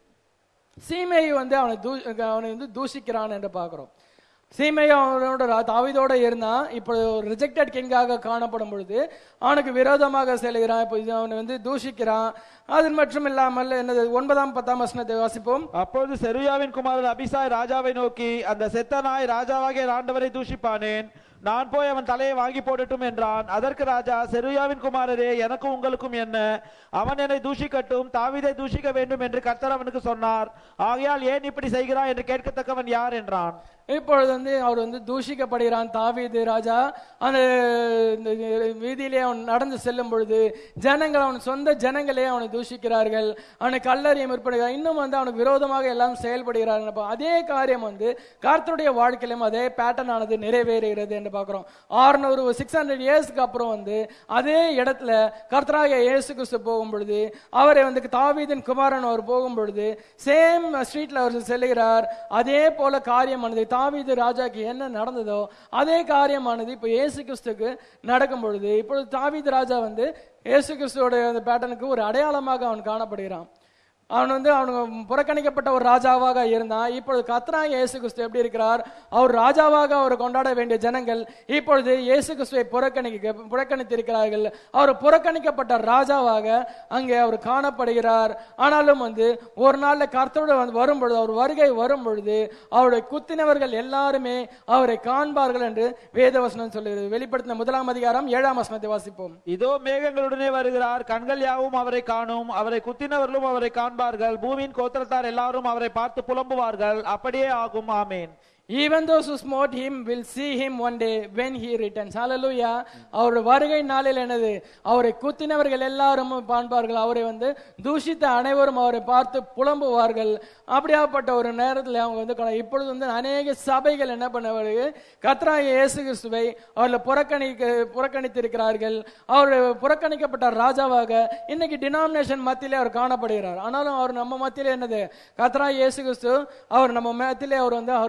சீமை வந்து அவனை தூ அவனை வந்து தூஷிக்கிறான் என்று பார்க்கிறோம் சீமை அவனோட ரா- தாவீதோட இருந்தான் இப்போ ரிஜெக்டட் கிங்காக காணப்படும் பொழுது அவனுக்கு விரோதமாக செல்கிறான் இப்போ இது அவனை வந்து தூஷிக்கிறான் அது மட்டும் இல்லாமல் என்னது ஒன்பதாம் பத்தாம் வசனத்தை வாசிப்போம் அப்பொழுது செருயாவின் குமாரன் அபிசாய் ராஜாவை நோக்கி அந்த செத்த நாய் ராஜாவாகிய ஆண்டவரை தூஷிப்பானேன் நான் போய் அவன் தலையை வாங்கி போடட்டும் என்றான் அதற்கு ராஜா செருயாவின் குமாரரே எனக்கும் உங்களுக்கும் என்ன அவன் என்னை தூஷிக்கட்டும் தாவீதை தூஷிக்க வேண்டும் என்று கர்த்தர் அவனுக்கு சொன்னார் ஆகையால் ஏன் இப்படி செய்கிறான் என்று கேட்கத்தக்கவன் யார் என்றான் இப்பொழுது வந்து அவர் வந்து தூஷிக்கப்படுகிறான் தாவீது ராஜா அந்த இந்த வீதியிலே அவன் நடந்து செல்லும் பொழுது ஜனங்கள் அவன் சொந்த ஜனங்களே அவனை தூஷிக்கிறார்கள் அவனை கல்லறிய முற்படுகிறார் இன்னும் வந்து அவனுக்கு விரோதமாக எல்லாம் செயல்படுகிறார்கள் அப்ப அதே காரியம் வந்து கர்த்தருடைய வாழ்க்கையிலும் அதே பேட்டர்ன் ஆனது நிறைவேறுகிறது என்று பார்க்கிறோம் ஆறுநூறு சிக்ஸ் ஹண்ட்ரட் இயர்ஸ்க்கு அப்புறம் வந்து அதே இடத்துல கர்த்தராக இயேசு கிறிஸ்து போகும் பொழுது அவரை வந்து தாவீதின் குமாரன் அவர் போகும் பொழுது சேம் ஸ்ட்ரீட்ல அவர் செல்லுகிறார் அதே போல காரியமானது தாவீது ராஜாக்கு என்ன நடந்ததோ அதே காரியமானது இப்போ இயேசு கிறிஸ்துக்கு நடக்கும் பொழுது இப்பொழுது தாவீது ராஜா வந்து இயேசு கிறிஸ்துவோட அந்த பேட்டனுக்கு ஒரு அடையாளமாக அவன் காணப்படுகிறான் அவன் வந்து அவனுக்கு புறக்கணிக்கப்பட்ட ஒரு ராஜாவாக இருந்தான் இப்பொழுது கத்ரா இயேசு கிறிஸ்து எப்படி இருக்கிறார் அவர் ராஜாவாக அவர் கொண்டாட வேண்டிய ஜனங்கள் இப்பொழுது இயேசு கிறிஸ்துவை புறக்கணிக்க புறக்கணித்திருக்கிறார்கள் அவர் புறக்கணிக்கப்பட்ட ராஜாவாக அங்கே அவர் காணப்படுகிறார் ஆனாலும் வந்து ஒரு நாள்ல கர்த்தரோட வந்து வரும் பொழுது அவர் வருகை வரும் பொழுது அவருடைய குத்தினவர்கள் எல்லாருமே அவரை காண்பார்கள் என்று வேதவசனம் சொல்லுகிறது வெளிப்படுத்தின முதலாம் அதிகாரம் ஏழாம் வசனத்தை வாசிப்போம் இதோ மேகங்களுடனே வருகிறார் கண்கள் யாவும் அவரை காணும் அவரை குத்தினவர்களும் அவரை காண்பார்கள் பூமியின் கோத்திரத்தார் எல்லாரும் அவரை பார்த்து புலம்புவார்கள் அப்படியே ஆகும் ஆமேன் Even those who smote him will see him one day when he returns. Hallelujah. அவர் வருகை நாளில் என்னது அவரை குத்தினவர்கள் எல்லாரும் காண்பார்கள் அவரை வந்து தூஷித்த அனைவரும் அவரை பார்த்து புலம்புவார்கள் அப்படியாப்பட்ட ஒரு நேரத்தில் அவங்க வந்து கொண்டு- இப்பொழுது வந்து அநேக சபைகள் என்ன பண்ணவர்கள் கத்ரா இயேசு கிறிஸ்துவை அவர்களை புறக்கணிக்க புறக்கணித்திருக்கிறார்கள் அவர் புறக்கணிக்கப்பட்ட ராஜாவாக இன்னைக்கு டினாமினேஷன் மத்தியிலே அவர் காணப்படுகிறார் ஆனாலும் அவர் நம்ம மத்தியிலே என்னது கத்ரா இயேசு கிறிஸ்து அவர் நம்ம மத்தியிலே அவர் வந்து அவர் ஹெட்டாக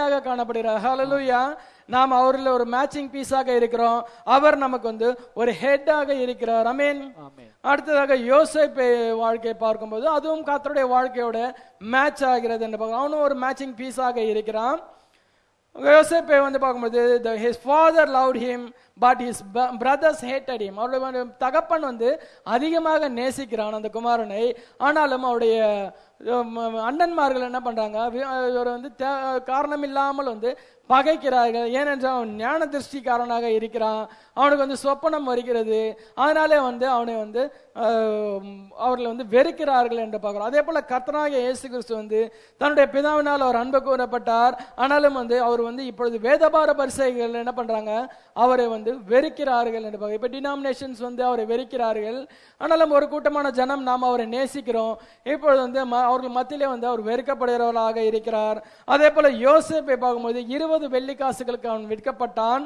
மேட்சாக காணப்படுகிறார் ஹalleluya நாம் அவரில் ஒரு மேட்சிங் பீஸாக இருக்கிறோம் அவர் நமக்கு வந்து ஒரு ஹெட்டாக இருக்கிறார் அமேன் ஆமென் அடுத்ததாக யோசேப்பு வாழ்க்கையை பார்க்கும்போது அதுவும் கர்த்தருடைய வாழ்க்கையோட மேட்ச் ஆகிறது என்று பார்க்கிறோம் அவனும் ஒரு மேட்சிங் பீஸாக இருக்கிறான் யோசேப்பை வந்து பார்க்கும்போது his father loved him but his brothers hated him அவருடைய வந்து தகப்பன் வந்து அதிகமாக நேசிக்கிறான் அந்த குமாரனை ஆனாலும் அவருடைய உம், அண்ணன்மார்கள் என்ன பண்றாங்க வி- இவர் வந்து தே- காரணம் இல்லாமல் வந்து பகைக்கிறார்கள் ஏனென்றால் அவன் ஞான திருஷ்டிக்காரனாக இருக்கிறான் அவனுக்கு வந்து சொப்பனம் வருகிறது அதனாலே வந்து அவனை வந்து ஆஹ், அவர்களை வந்து வெறுக்கிறார்கள் என்று பார்க்கிறோம் அதே போல கர்த்தனாகிய இயேசு கிறிஸ்து வந்து தன்னுடைய பிதாவினால் அவர் அன்பு கூறப்பட்டார் ஆனாலும் வந்து அவர் வந்து இப்பொழுது வேதபார பரிசைகள் என்ன பண்றாங்க அவரை வந்து வெறுக்கிறார்கள் என்று பார்க்கிறோம் இப்ப டினாமினேஷன்ஸ் வந்து அவரை வெறுக்கிறார்கள் ஆனாலும் ஒரு கூட்டமான ஜனம் நாம் அவரை நேசிக்கிறோம் இப்பொழுது வந்து ம- அவர்கள் மத்தியிலே வந்து அவர் வெறுக்கப்படுகிறவர்களாக இருக்கிறார் அதே போல யோசேப்பை பார்க்கும்போது இருபது வெள்ளிக்காசுகளுக்கு அவன் விற்கப்பட்டான்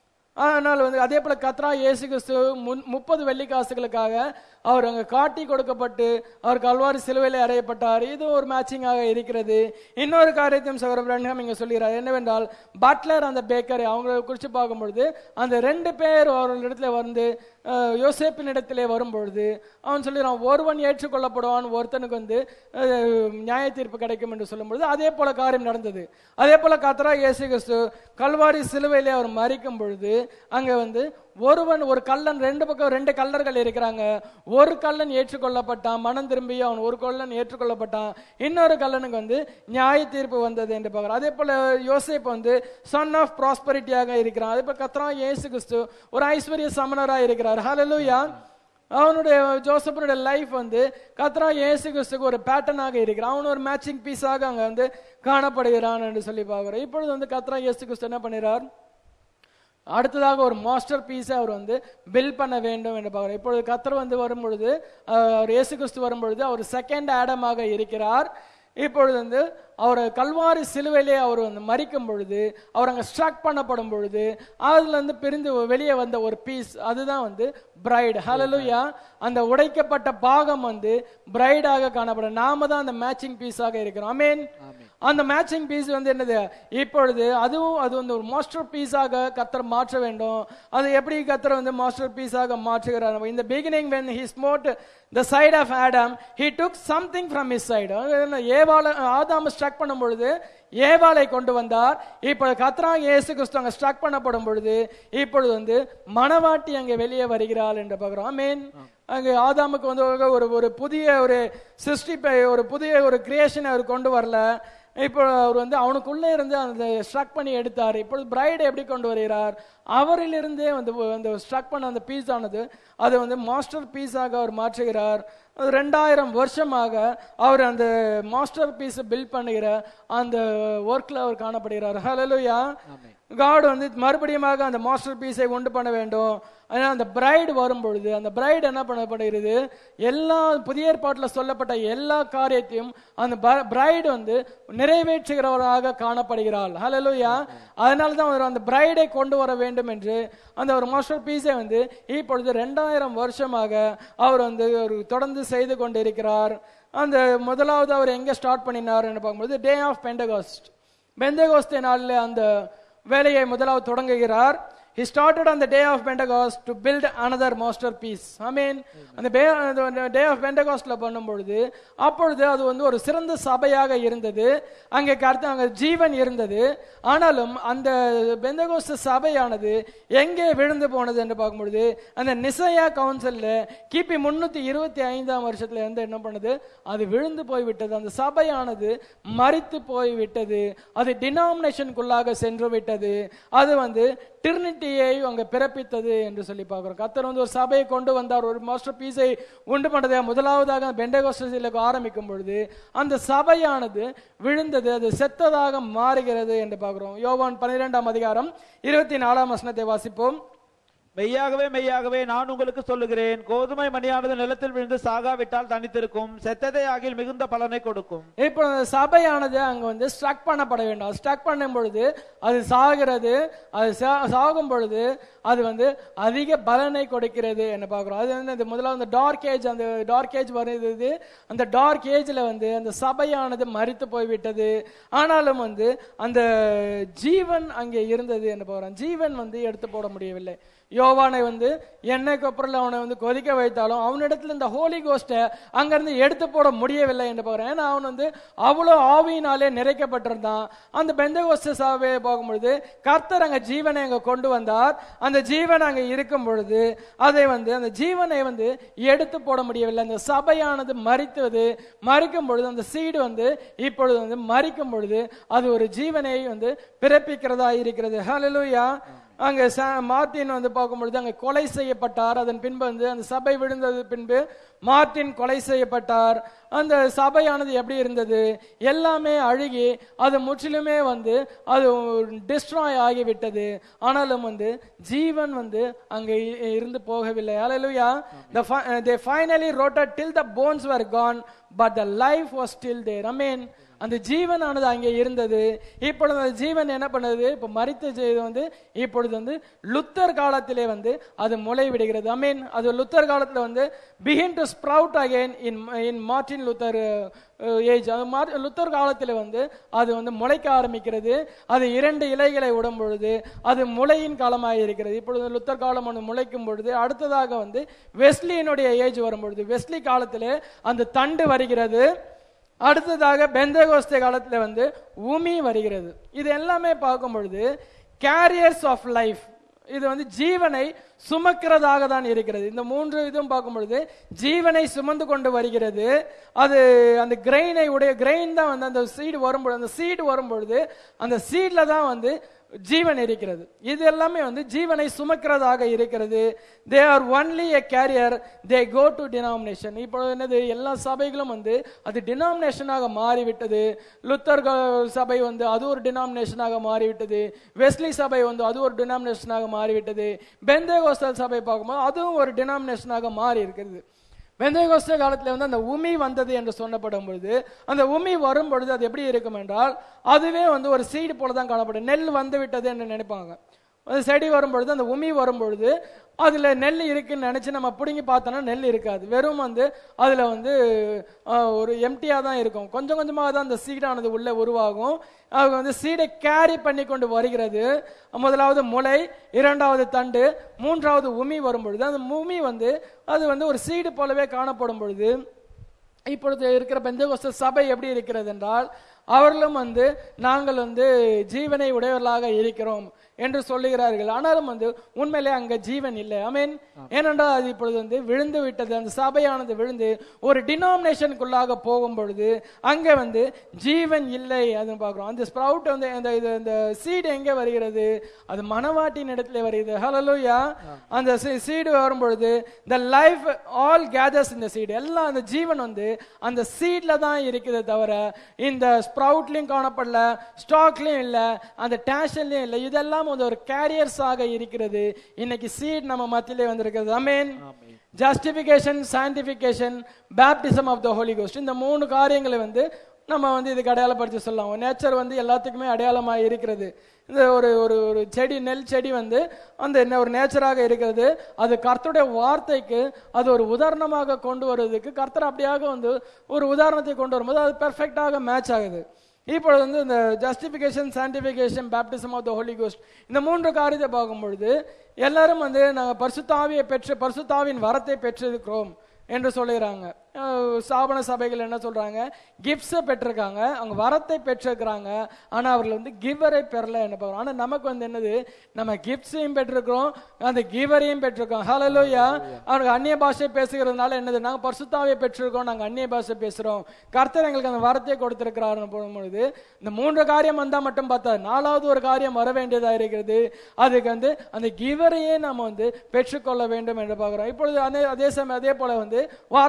ஆனால் வந்து அதே போல கத்ரா இயேசு கிறிஸ்து முன் முப்பது வெள்ளிக்காசுகளுக்காக அவர் அங்க காட்டி கொடுக்கப்பட்டு அவர் கல்வாரி சிலுவையில் அறையப்பட்டார் இது ஒரு மேட்சிங்காக இருக்கிறது இன்னொரு காரியத்தையும் சகோதரர் பிரண்ணம் இங்க சொல்கிறார் என்னவென்றால் பட்லர் அந்த பேக்கர் அவங்களை குறித்து பார்க்கும்பொழுது அந்த ரெண்டு பேர் அவர்களிடத்துல வந்து அஹ், யோசேப்பின் இடத்திலே வரும்பொழுது அவன் சொல்லிடுறான் ஒருவன் ஏற்றுக்கொள்ளப்படுவான் ஒருத்தனுக்கு வந்து அஹ், நியாய தீர்ப்பு கிடைக்கும் என்று சொல்லும்பொழுது அதே போல காரியம் நடந்தது அதே போல கத்ரா இயேசு கிறிஸ்து கல்வாரி சிலுவையிலே அவர் மறிக்கும் பொழுது அங்க வந்து ஒருவன் ஒரு கள்ளன் ரெண்டு பக்கம் ரெண்டு கள்ளர்கள் இருக்கிறாங்க ஒரு கள்ளன் ஏற்றுக்கொள்ளப்பட்டான் மனம் திரும்பி அவன் ஒரு கள்ளன் ஏற்றுக்கொள்ளப்பட்டான் இன்னொரு கள்ளனுக்கு வந்து நியாய தீர்ப்பு வந்தது என்று பார்க்கிறோம் அதே போல யோசேப் வந்து சன் ஆஃப் ப்ராஸ்பரிட்டியாக இருக்கிறான் அதே போல கத்ரா இயேசு கிறிஸ்து ஒரு ஐஸ்வர்ய சமணராக இருக்கிறார் ஹalleluya அவனுடைய ஜோசப்பனுடைய லைஃப் வந்து கத்ரா இயேசு கிறிஸ்துக்கு ஒரு பேட்டர்னாக இருக்கிறான் அவன் ஒரு மேட்சிங் பீஸாக அங்க வந்து காணப்படுகிறான் என்று சொல்லி பார்க்கிறோம் இப்பொழுது வந்து கத்ரா இயேசு கிறிஸ்து என்ன பண்ணுகிறார் அடுத்ததாக ஒரு மாஸ்டர் பீஸை அவர் வந்து பில் பண்ண வேண்டும் என்று பார்க்கிறோம் இப்பொழுது கத்தர் வந்து வரும்பொழுது அஹ், அவர் இயேசு கிறிஸ்து வரும்பொழுது அவர் செகண்ட் ஆடமாக இருக்கிறார் இப்பொழுது வந்து அவர் கல்வாரி சிலுவையிலே அவர் வந்து மறிக்கும் பொழுது அவர் அங்கே ஸ்ட்ரக் பண்ணப்படும் பொழுது அதுல இருந்து பிரிந்து வெளியே வந்த ஒரு பீஸ் அதுதான் வந்து பிரைட் ஹalleluya அந்த உடைக்கப்பட்ட பாகம் வந்து பிரைடாக காணப்படும் நாம தான் அந்த மேட்சிங் பீஸாக இருக்கிறோம் அமேன் அந்த மேட்சிங் பீஸ் வந்து என்னது இப்பொழுது அதுவும் அது வந்து ஒரு மாஸ்டர் பீஸாக கத்தர் மாற்ற வேண்டும் அது எப்படி கத்தர் வந்து மாஸ்டர் பீஸாக மாற்றுகிறார் இந்த beginning when he smote the side of Adam he took something from his side ஏவால ஆதாம் ஸ்ட்ரக் பண்ணும் பொழுது ஏவாளை கொண்டு வந்தார் இப்பொழுது கத்ரா இயேசு கிறிஸ்து அங்க ஸ்ட்ரக் பண்ணப்படும் பொழுது இப்பொழுது வந்து மணவாட்டி அங்கே வெளியே வருகிறாள் என்று பார்க்கிறோம் ஆமென் அங்கே ஆதாமுக்கு வந்து ஒரு ஒரு புதிய ஒரு சிருஷ்டிப்பை ஒரு புதிய ஒரு கிரியேஷனை அவர் கொண்டு வரல இப்போ அவர் வந்து அவனுக்குள்ளே இருந்து அந்த ஸ்ட்ரக் பண்ணி எடுத்தார் இப்பொழுது பிரைடை எப்படி கொண்டு வருகிறார் அவரிலிருந்தே வந்து அந்த ஸ்ட்ரக் பண்ண அந்த பீஸ் ஆனது அது வந்து மாஸ்டர் பீஸாக அவர் மாற்றுகிறார் அது ரெண்டாயிரம் வருஷமாக அவர் அந்த மாஸ்டர் பீஸை பில்ட் பண்ணுகிற அந்த ஒர்க்ல அவர் காணப்படுகிறார் ஹalleluya காட் வந்து மறுபடியுமாக அந்த மாஸ்டர் பீஸை உண்டு பண்ண வேண்டும் ஆனால் அந்த பிரைடு வரும் பொழுது அந்த பிரைடு என்ன பண்ணப்படுகிறது எல்லா புதிய ஏற்பாட்டில் சொல்லப்பட்ட எல்லா காரியத்தையும் அந்த பிரைடு வந்து நிறைவேற்றுகிறவராக காணப்படுகிறாள் ஹalleluya அதனால தான் அவர் அந்த பிரைடை கொண்டு வர வேண்டும் என்று அந்த ஒரு மாஸ்டர் பீஸை வந்து இப்பொழுது ரெண்டாயிரம் வருஷமாக அவர் வந்து ஒரு தொடர்ந்து செய்து கொண்டிருக்கிறார் அந்த முதலாவது அவர் எங்க ஸ்டார்ட் பண்ணினார் பார்க்கும்போது டே ஆஃப் பெண்டகாஸ்ட் பெந்தகோஸ்தே நாளில் அந்த வேலையை முதலாவது தொடங்குகிறார் he started on the day of pentecost to build another masterpiece i mean அந்த டே ஆஃப் பெண்டகாஸ்ட்ல பண்ணும் பொழுது அப்பொழுது அது வந்து ஒரு சிறந்த சபையாக இருந்தது அங்கே கருத்து அங்கே ஜீவன் இருந்தது ஆனாலும் அந்த பெந்தகோஸ்த சபையானது எங்கே விழுந்து போனது என்று பார்க்கும்பொழுது அந்த நிசையா கவுன்சில்ல கிபி முன்னூத்தி இருபத்தி ஐந்தாம் வருஷத்துல இருந்து என்ன பண்ணுது அது விழுந்து போய்விட்டது அந்த சபையானது மறித்து போய்விட்டது அது டினாமினேஷனுக்குள்ளாக சென்று விட்டது அது வந்து டிரினிட்டியை அங்க பிறப்பித்தது என்று சொல்லி பார்க்கிறோம் கத்தர் வந்து ஒரு சபையை கொண்டு வந்தார் ஒரு மாஸ்டர் பீஸை உண்டு பண்ணதை முதலாவதாக பெண்டகோஸ்டில் ஆரம்பிக்கும் பொழுது அந்த சபையானது விழுந்தது அது செத்ததாக மாறுகிறது என்று பார்க்கிறோம் யோவான் பன்னிரெண்டாம் அதிகாரம் இருபத்தி நாலாம் வசனத்தை வாசிப்போம் மெய்யாகவே மெய்யாகவே நான் உங்களுக்கு சொல்லுகிறேன் கோதுமை மணியானது நிலத்தில் விழுந்து சாகாவிட்டால் தனித்திருக்கும் செத்ததே ஆகில் மிகுந்த பலனை கொடுக்கும் இப்போ அந்த சபையானது அங்க வந்து ஸ்ட்ரக் பண்ணப்பட வேண்டும் ஸ்ட்ரக் பண்ணும் பொழுது அது சாகிறது அது சா- சாகும் பொழுது அது வந்து அதிக பலனை கொடுக்கிறது என்ன பார்க்குறோம் அது வந்து அந்த முதல்ல அந்த டார்க் ஏஜ் அந்த டார்க் ஏஜ் வருது அந்த டார்க் ஏஜ்ல வந்து அந்த சபையானது மறித்து போய்விட்டது ஆனாலும் வந்து அந்த ஜீவன் அங்கே இருந்தது என்ன பார்க்குறோம் ஜீவன் வந்து எடுத்து போட முடியவில்லை யோவானை வந்து எண்ணெய் கொப்பரில் அவனை வந்து கொதிக்க வைத்தாலும் அவனிடத்துல இந்த ஹோலி கோஸ்ட்டை அங்கிருந்து எடுத்து போட முடியவில்லை என்று பார்க்குறேன் ஏன்னா அவன் வந்து அவ்வளோ ஆவியினாலே நிறைக்கப்பட்டிருந்தான் அந்த பெந்த சபையை பார்க்கும்பொழுது கர்த்தர் அங்கே ஜீவனை அங்கே கொண்டு வந்தார் அந்த ஜீவன் அங்கே இருக்கும் பொழுது அதை வந்து அந்த ஜீவனை வந்து எடுத்து போட முடியவில்லை அந்த சபையானது மறித்தது மறிக்கும் பொழுது அந்த சீடு வந்து இப்பொழுது வந்து மறிக்கும் பொழுது அது ஒரு ஜீவனை வந்து பிறப்பிக்கிறதா இருக்கிறது ஹalleluya அங்க சா- மார்ட்டின் வந்து பார்க்கும்பொழுது அங்க கொலை செய்யப்பட்டார் அதன் பின்பு வந்து அந்த சபை விழுந்தது பின்பு மார்ட்டின் கொலை செய்யப்பட்டார் அந்த சபையானது எப்படி இருந்தது எல்லாமே அழுகி அது முற்றிலுமே வந்து அது டிஸ்ட்ராய் ஆகிவிட்டது ஆனாலும் வந்து ஜீவன் வந்து அங்க இ- இருந்து போகவில்லை ஹalleluya the fi- uh, they finally rotated till the bones were gone but the life was still there i mean அந்த ஜீவனானது அங்கே இருந்தது இப்பொழுது அந்த ஜீவன் என்ன பண்ணுது இப்ப மரித்த செய்து வந்து இப்பொழுது வந்து லுத்தர் காலத்திலே வந்து அது முளை விடுகிறது ஐ மீன் அது லுத்தர் காலத்துல வந்து begin to sprout again in in Martin Luther age அது மார் லுத்தர் காலத்தில் வந்து அது வந்து முளைக்க ஆரம்பிக்கிறது அது இரண்டு இலைகளை விடும் பொழுது அது முளையின் காலமாக இருக்கிறது இப்பொழுது லுத்தர் காலம் ஒன்று முளைக்கும் பொழுது அடுத்ததாக வந்து வெஸ்லியினுடைய ஏஜ் வரும் பொழுது வெஸ்லி காலத்திலே அந்த தண்டு வருகிறது அடுத்ததாக பெந்தகோஸ்தே காலத்துல வந்து உமி வருகிறது இது எல்லாமே பார்க்கும் பொழுது கேரியர்ஸ் ஆஃப் லைஃப் இது வந்து ஜீவனை சுமக்கிறதாக தான் இருக்கிறது இந்த மூன்று இதுவும் பார்க்கும் பொழுது ஜீவனை சுமந்து கொண்டு வருகிறது அது அந்த கிரெயினை உடைய கிரெயின் தான் வந்து அந்த சீடு வரும்பொழுது அந்த சீடு வரும்பொழுது அந்த சீட்ல தான் வந்து ஜீவன் இருக்கிறது இது எல்லாமே வந்து ஜீவனை சுமக்கிறதாக இருக்கிறது they are only a carrier they go to denomination இப்போ என்னது எல்லா சபைகளும் வந்து அது டினாமினேஷனாக மாறிவிட்டது லுத்தர் க- சபை வந்து அது ஒரு டினாமினேஷனாக மாறிவிட்டது வெஸ்லி சபை வந்து அது ஒரு டினாமினேஷனாக மாறிவிட்டது பெந்தேகோஸ்தல் சபை பார்க்கும்போது அதுவும் ஒரு டினாமினேஷனாக மாறி இருக்கிறது பெந்தேகோஸ்தே காலத்துல வந்து அந்த உமி வந்தது என்று சொல்லப்படும் பொழுது அந்த உமி வரும் பொழுது அது எப்படி இருக்கும் என்றால் அதுவே வந்து ஒரு சீடு போல தான் காணப்படும் நெல் வந்து விட்டது என்று நினைப்பாங்க அது செடி வரும் பொழுது அந்த உமி வரும் பொழுது அதுல நெல் இருக்குன்னு நினைச்சு நம்ம பிடுங்கி பார்த்தோம்னா நெல் இருக்காது வெறும் வந்து அதுல வந்து ஆஹ், ஒரு எம்டியா தான் இருக்கும் கொஞ்சம் கொஞ்சமாக தான் அந்த சீடானது உள்ள உருவாகும் அவங்க வந்து சீடை கேரி பண்ணி கொண்டு வருகிறது முதலாவது முளை இரண்டாவது தண்டு மூன்றாவது உமி வரும் பொழுது அந்த உமி வந்து அது வந்து ஒரு சீடு போலவே காணப்படும் பொழுது இப்பொழுது இருக்கிற பெந்தகோஸ்த சபை எப்படி இருக்கிறது என்றால் அவர்களும் வந்து நாங்கள் வந்து ஜீவனை உடையவர்களாக இருக்கிறோம் என்று சொல்லுகிறார்கள் ஆனாலும் வந்து உண்மையிலே அங்க ஜீவன் இல்லை ஐ மீன் ஏனென்றால் அது இப்பொழுது வந்து விழுந்து விட்டது அந்த சபையானது விழுந்து ஒரு டினாமினேஷனுக்குள்ளாக போகும் பொழுது அங்க வந்து ஜீவன் இல்லை அது பார்க்கிறோம் அந்த ஸ்ப்ரவுட் வந்து இந்த இது இந்த சீடு எங்க வருகிறது அது மனவாட்டின் இடத்துல வருகிறது ஹalleluya அந்த சீடு வரும் பொழுது the லைஃப் ஆல் கேதர்ஸ் இந்த சீடு எல்லாம் அந்த ஜீவன் வந்து அந்த சீட்ல தான் இருக்குதே தவிர இந்த ஸ்ப்ரவுட்லயும் காணப்படல ஸ்டாக்லயும் இல்ல அந்த டேஷன்லயும் இல்ல இதெல்லாம் வந்து ஒரு கேரியர்ஸாக இருக்கிறது இன்னைக்கு சீட் நம்ம மத்தியிலே வந்திருக்கிறது amen justification sanctification baptism of the holy ghost இந்த மூணு காரியங்களை வந்து நம்ம வந்து இதுக்கு அடையாளப்படுத்தி சொல்லலாம் நேச்சர் வந்து எல்லாத்துக்குமே அடையாளமாக இருக்கிறது இந்த ஒரு ஒரு ஒரு செடி நெல் செடி வந்து அந்த என்ன ஒரு நேச்சராக இருக்கிறது அது கர்த்தருடைய வார்த்தைக்கு அது ஒரு உதாரணமாக கொண்டு வருவதற்கு கர்த்தர் அப்படியாக வந்து ஒரு உதாரணத்தை கொண்டு வரும்போது அது பெர்ஃபெக்டாக மேட்ச் ஆகுது இப்பொழுது வந்து இந்த justification sanctification baptism of the holy ghost இந்த மூன்று காரியத்தை பார்க்கும் பொழுது எல்லாரும் வந்து நாங்கள் பரிசுத்தாவியை பெற்று பரிசுத்தாவின் வரத்தை பெற்றிருக்கிறோம் என்று சொல்லுகிறாங்க அஹ் ஸ்தாபன சபைகள் என்ன சொல்றாங்க கிஃப்ட்ஸை பெற்றிருக்காங்க அவங்க வரத்தை பெற்றிருக்கிறாங்க ஆனா அவர்கள் வந்து கிவரை பெறல என்ன பார்க்குறோம் ஆனா நமக்கு வந்து என்னது நம்ம கிஃப்ட்ஸையும் பெற்றிருக்கிறோம் அந்த கிவரையும் பெற்றிருக்கோம் ஹalleluya அவனுக்கு அந்நிய பாஷை பேசுகிறதுனால என்னது நாங்க பரிசுத்தாவை பெற்றிருக்கோம் நாங்க அந்நிய பாஷை பேசுறோம் கர்த்தர் எங்களுக்கு அந்த வரத்தை கொடுத்திருக்கிறார் பொழுது இந்த மூன்று காரியம் வந்தா மட்டும் பார்த்தா நாலாவது ஒரு காரியம் வர வேண்டியதா இருக்கிறது அதுக்கு வந்து அந்த கிவரையே நம்ம வந்து பெற்றுக்கொள்ள வேண்டும் என்று பார்க்கிறோம் இப்பொழுது அதே அதே சமயம் அதே போல வந்து வார்த்தையில இந்த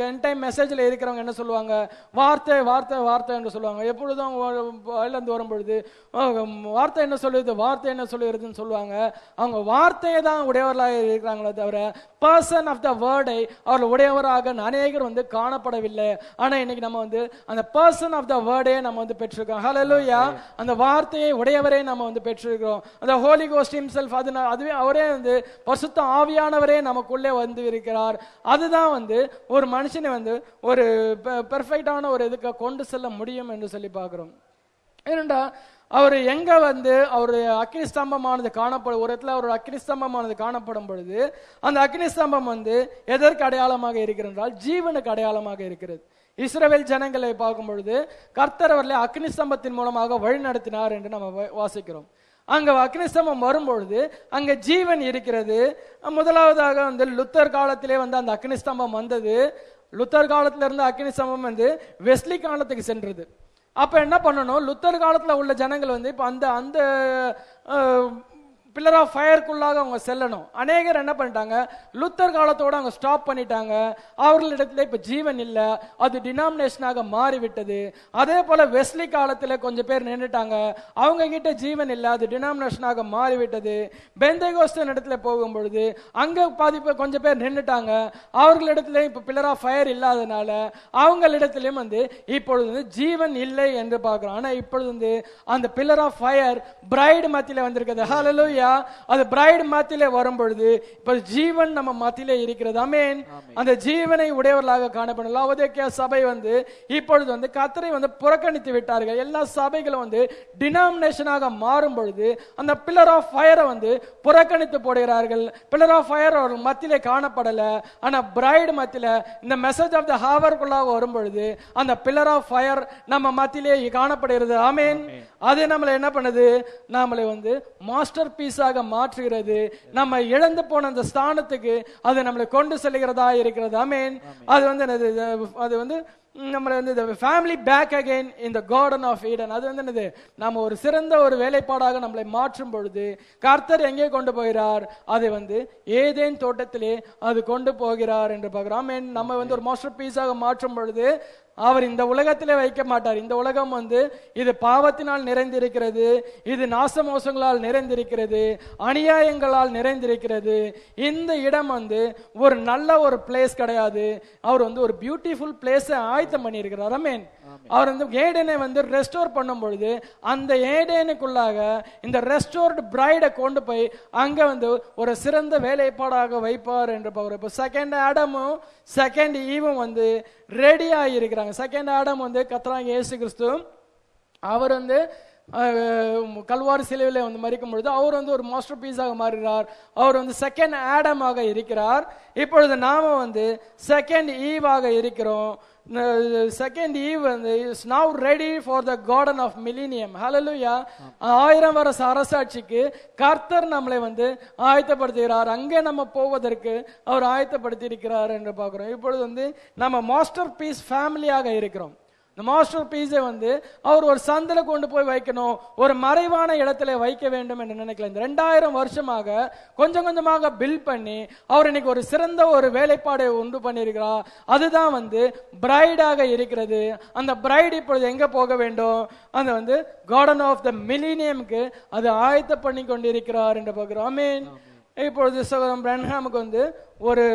என் டைம் மெசேஜில் இருக்கிறவங்க என்ன சொல்லுவாங்க வார்த்தை வார்த்தை வார்த்தை என்று சொல்லுவாங்க எப்பொழுதும் வயலேருந்து வரும்பொழுது "அஹ், வார்த்தை என்ன சொல்லுது வார்த்தை என்ன சொல்லுகிறதுன்னு சொல்லுவாங்க அவங்க வார்த்தையை தான் உடையவர்களாக இருக்கிறாங்களே தவிர பர்சன் ஆஃப் த வேர்டை அவர்கள் உடையவராக அநேகர் வந்து காணப்படவில்லை ஆனா இன்னைக்கு நம்ம வந்து அந்த பர்சன் ஆஃப் த வேர்டே நம்ம வந்து பெற்றிருக்கோம் ஹalleluya அந்த வார்த்தையை உடையவரே நம்ம வந்து பெற்றிருக்கிறோம் அந்த ஹோலி கோஸ்ட் ஹிம்செல்ஃப் அது அதுவே அவரே வந்து பரிசுத்த ஆவியானவரே நமக்குள்ளே வந்து இருக்கிறார் அதுதான் வந்து ஒரு மனுஷனை வந்து ஒரு பெர்ஃபெக்டான ஒரு இதுக்கு கொண்டு செல்ல முடியும் என்று சொல்லி பார்க்கிறோம் ஏனென்றா அவர் எங்க வந்து அவர் அக்னி ஸ்தம்பமானது காணப்படும் ஒரு இடத்துல அவர் அக்னி ஸ்தம்பமானது காணப்படும் பொழுது அந்த அக்னி ஸ்தம்பம் வந்து எதற்கு அடையாளமாக இருக்கிறது என்றால் ஜீவனுக்கு அடையாளமாக இருக்கிறது இஸ்ரவேல் ஜனங்களை பார்க்கும் பொழுது கர்த்தர் அவர்களை அக்னி ஸ்தம்பத்தின் மூலமாக வழி நடத்தினார் என்று நம்ம வா- வாசிக்கிறோம் அங்க அக்னி ஸ்தம்பம் வரும்பொழுது அங்க ஜீவன் இருக்கிறது முதலாவதாக வந்து லுத்தர் காலத்திலே வந்து அந்த அக்னி ஸ்தம்பம் வந்தது லுத்தர் காலத்துல இருந்து அக்னி ஸ்தம்பம் வந்து வெஸ்லி காலத்துக்கு சென்றது அப்ப என்ன பண்ணணும் லுத்தர் காலத்துல உள்ள ஜனங்கள் வந்து இப்ப அந்த அந்த பில்லர் ஆஃப் ஃபயருக்குள்ளாக அவங்க செல்லணும் அநேகர் என்ன பண்ணிட்டாங்க லுத்தர் காலத்தோட அவங்க ஸ்டாப் பண்ணிட்டாங்க அவர்களிடத்துல இப்ப ஜீவன் இல்ல அது டினாமினேஷனாக மாறிவிட்டது அதே போல வெஸ்லி காலத்துல கொஞ்சம் பேர் நின்னுட்டாங்க அவங்க கிட்ட ஜீவன் இல்ல அது டினாமினேஷனாக மாறிவிட்டது பெந்தகோஸ்தன் இடத்துல போகும் பொழுது அங்க பாதி பேர் கொஞ்சம் பேர் நின்னுட்டாங்க அவர்களிடத்துல இப்ப பில்லர் ஆஃப் ஃபயர் இல்லாதனால அவங்களிடத்திலும் வந்து இப்பொழுது வந்து ஜீவன் இல்லை என்று பார்க்கிறோம் ஆனா இப்பொழுது வந்து அந்த பில்லர் ஆஃப் ஃபயர் பிரைடு மத்தியில வந்திருக்கிறது ஹalleluya அது பிரைடு மத்தியில வரும் பொழுது இப்ப ஜீவன் நம்ம மத்தியில இருக்கிறது அமேன் அந்த ஜீவனை உடையவர்களாக காணப்படும் லாவதேக்கியா சபை வந்து இப்பொழுது வந்து கத்தரை வந்து புறக்கணித்து விட்டார்கள் எல்லா சபைகளும் வந்து டினாமினேஷனாக மாறும் பொழுது அந்த பில்லர் ஆஃப் ஃபயரை வந்து புறக்கணித்து போடுகிறார்கள் பில்லர் ஆஃப் ஃபயர் அவர்கள் மத்தியிலே காணப்படல ஆனா பிரைடு மத்தியில இந்த மெசேஜ் ஆஃப் த ஹாவருக்குள்ளாக வரும் பொழுது அந்த பில்லர் ஆஃப் ஃபயர் நம்ம மத்தியிலே காணப்படுகிறது ஆமேன் அது நம்மளை என்ன பண்ணுது நம்மளை வந்து மாஸ்டர் பீஸாக மாற்றுகிறது நம்ம இழந்து போன அந்த ஸ்தானத்துக்கு அது நம்மளை கொண்டு செல்கிறதா இருக்கிறது ஆமேன் அது வந்து என்னது அது வந்து ம், நம்மளை வந்து ஃபேமிலி பேக் அகைன் இந்த கார்டன் ஆஃப் ஈடன் அது வந்து என்னது நம்ம ஒரு சிறந்த ஒரு வேலைப்பாடாக நம்மளை மாற்றும் பொழுது கர்த்தர் எங்கே கொண்டு போகிறார் அதை வந்து ஏதேன் தோட்டத்திலே அது கொண்டு போகிறார் என்று பார்க்கிறோம் ஆமென். நம்ம வந்து ஒரு மாஸ்டர் பீஸாக மாற்றும் பொழுது அவர் இந்த உலகத்திலே வைக்க மாட்டார் இந்த உலகம் வந்து இது பாவத்தினால் நிறைந்திருக்கிறது இது நாசமோசங்களால் நிறைந்திருக்கிறது அநியாயங்களால் நிறைந்திருக்கிறது இந்த இடம் வந்து ஒரு நல்ல ஒரு பிளேஸ் கிடையாது அவர் வந்து ஒரு பியூட்டிஃபுல் பிளேஸை ஆயத்தம் பண்ணியிருக்கிறார் அமேன் அவர் வந்து ஏடேனை வந்து ரெஸ்டோர் பண்ணும் பொழுது அந்த ஏடேனுக்குள்ளாக இந்த ரெஸ்டோர்டு பிரைடை கொண்டு போய் அங்க வந்து ஒரு சிறந்த வேலைப்பாடாக வைப்பார் என்று பார்க்கிறோம் இப்போ செகண்ட் ஆடமும் செகண்ட் ஈவும் வந்து ரெடி இருக்கிறாங்க செகண்ட் ஆடம் வந்து கத்ராங்க இயேசு கிறிஸ்து அவர் வந்து அஹ், கல்வாரி சிலுவையில் வந்து மறிக்கும் பொழுது அவர் வந்து ஒரு மாஸ்டர் பீஸாக மாறுகிறார் அவர் வந்து செகண்ட் ஆடமாக இருக்கிறார் இப்பொழுது நாம வந்து செகண்ட் ஈவாக இருக்கிறோம் செகண்ட் ஈவ் வந்து is now ready for the garden of millennium ஹalleluya ஆயிரம் வருஷ அரசாட்சிக்கு கர்த்தர் நம்மளை வந்து ஆயத்தப்படுத்துகிறார் அங்கே நம்ம போவதற்கு அவர் ஆயத்தப்படுத்தி இருக்கிறார் என்று பார்க்கிறோம் இப்பொழுது வந்து நம்ம மாஸ்டர் பீஸ் ஃபேமிலியாக இருக்கிறோம் இந்த மாஸ்டர் பீஸை வந்து அவர் ஒரு சந்தில கொண்டு போய் வைக்கணும் ஒரு மறைவான இடத்துல வைக்க வேண்டும் என்று நினைக்கல இந்த ரெண்டாயிரம் வருஷமாக கொஞ்சம் கொஞ்சமாக பில் பண்ணி அவர் இன்னைக்கு ஒரு சிறந்த ஒரு வேலைப்பாடை உண்டு பண்ணியிருக்கிறார் அதுதான் வந்து பிரைடாக இருக்கிறது அந்த பிரைடு இப்பொழுது எங்க போக வேண்டும் அந்த வந்து கார்டன் ஆஃப் த மிலினியம்க்கு அது ஆயத்த பண்ணி கொண்டிருக்கிறார் என்று பார்க்கிறோம் ஆமென் இப்பொழுது சகோதரன் பிரன்ஹாமுக்கு வந்து ஒரு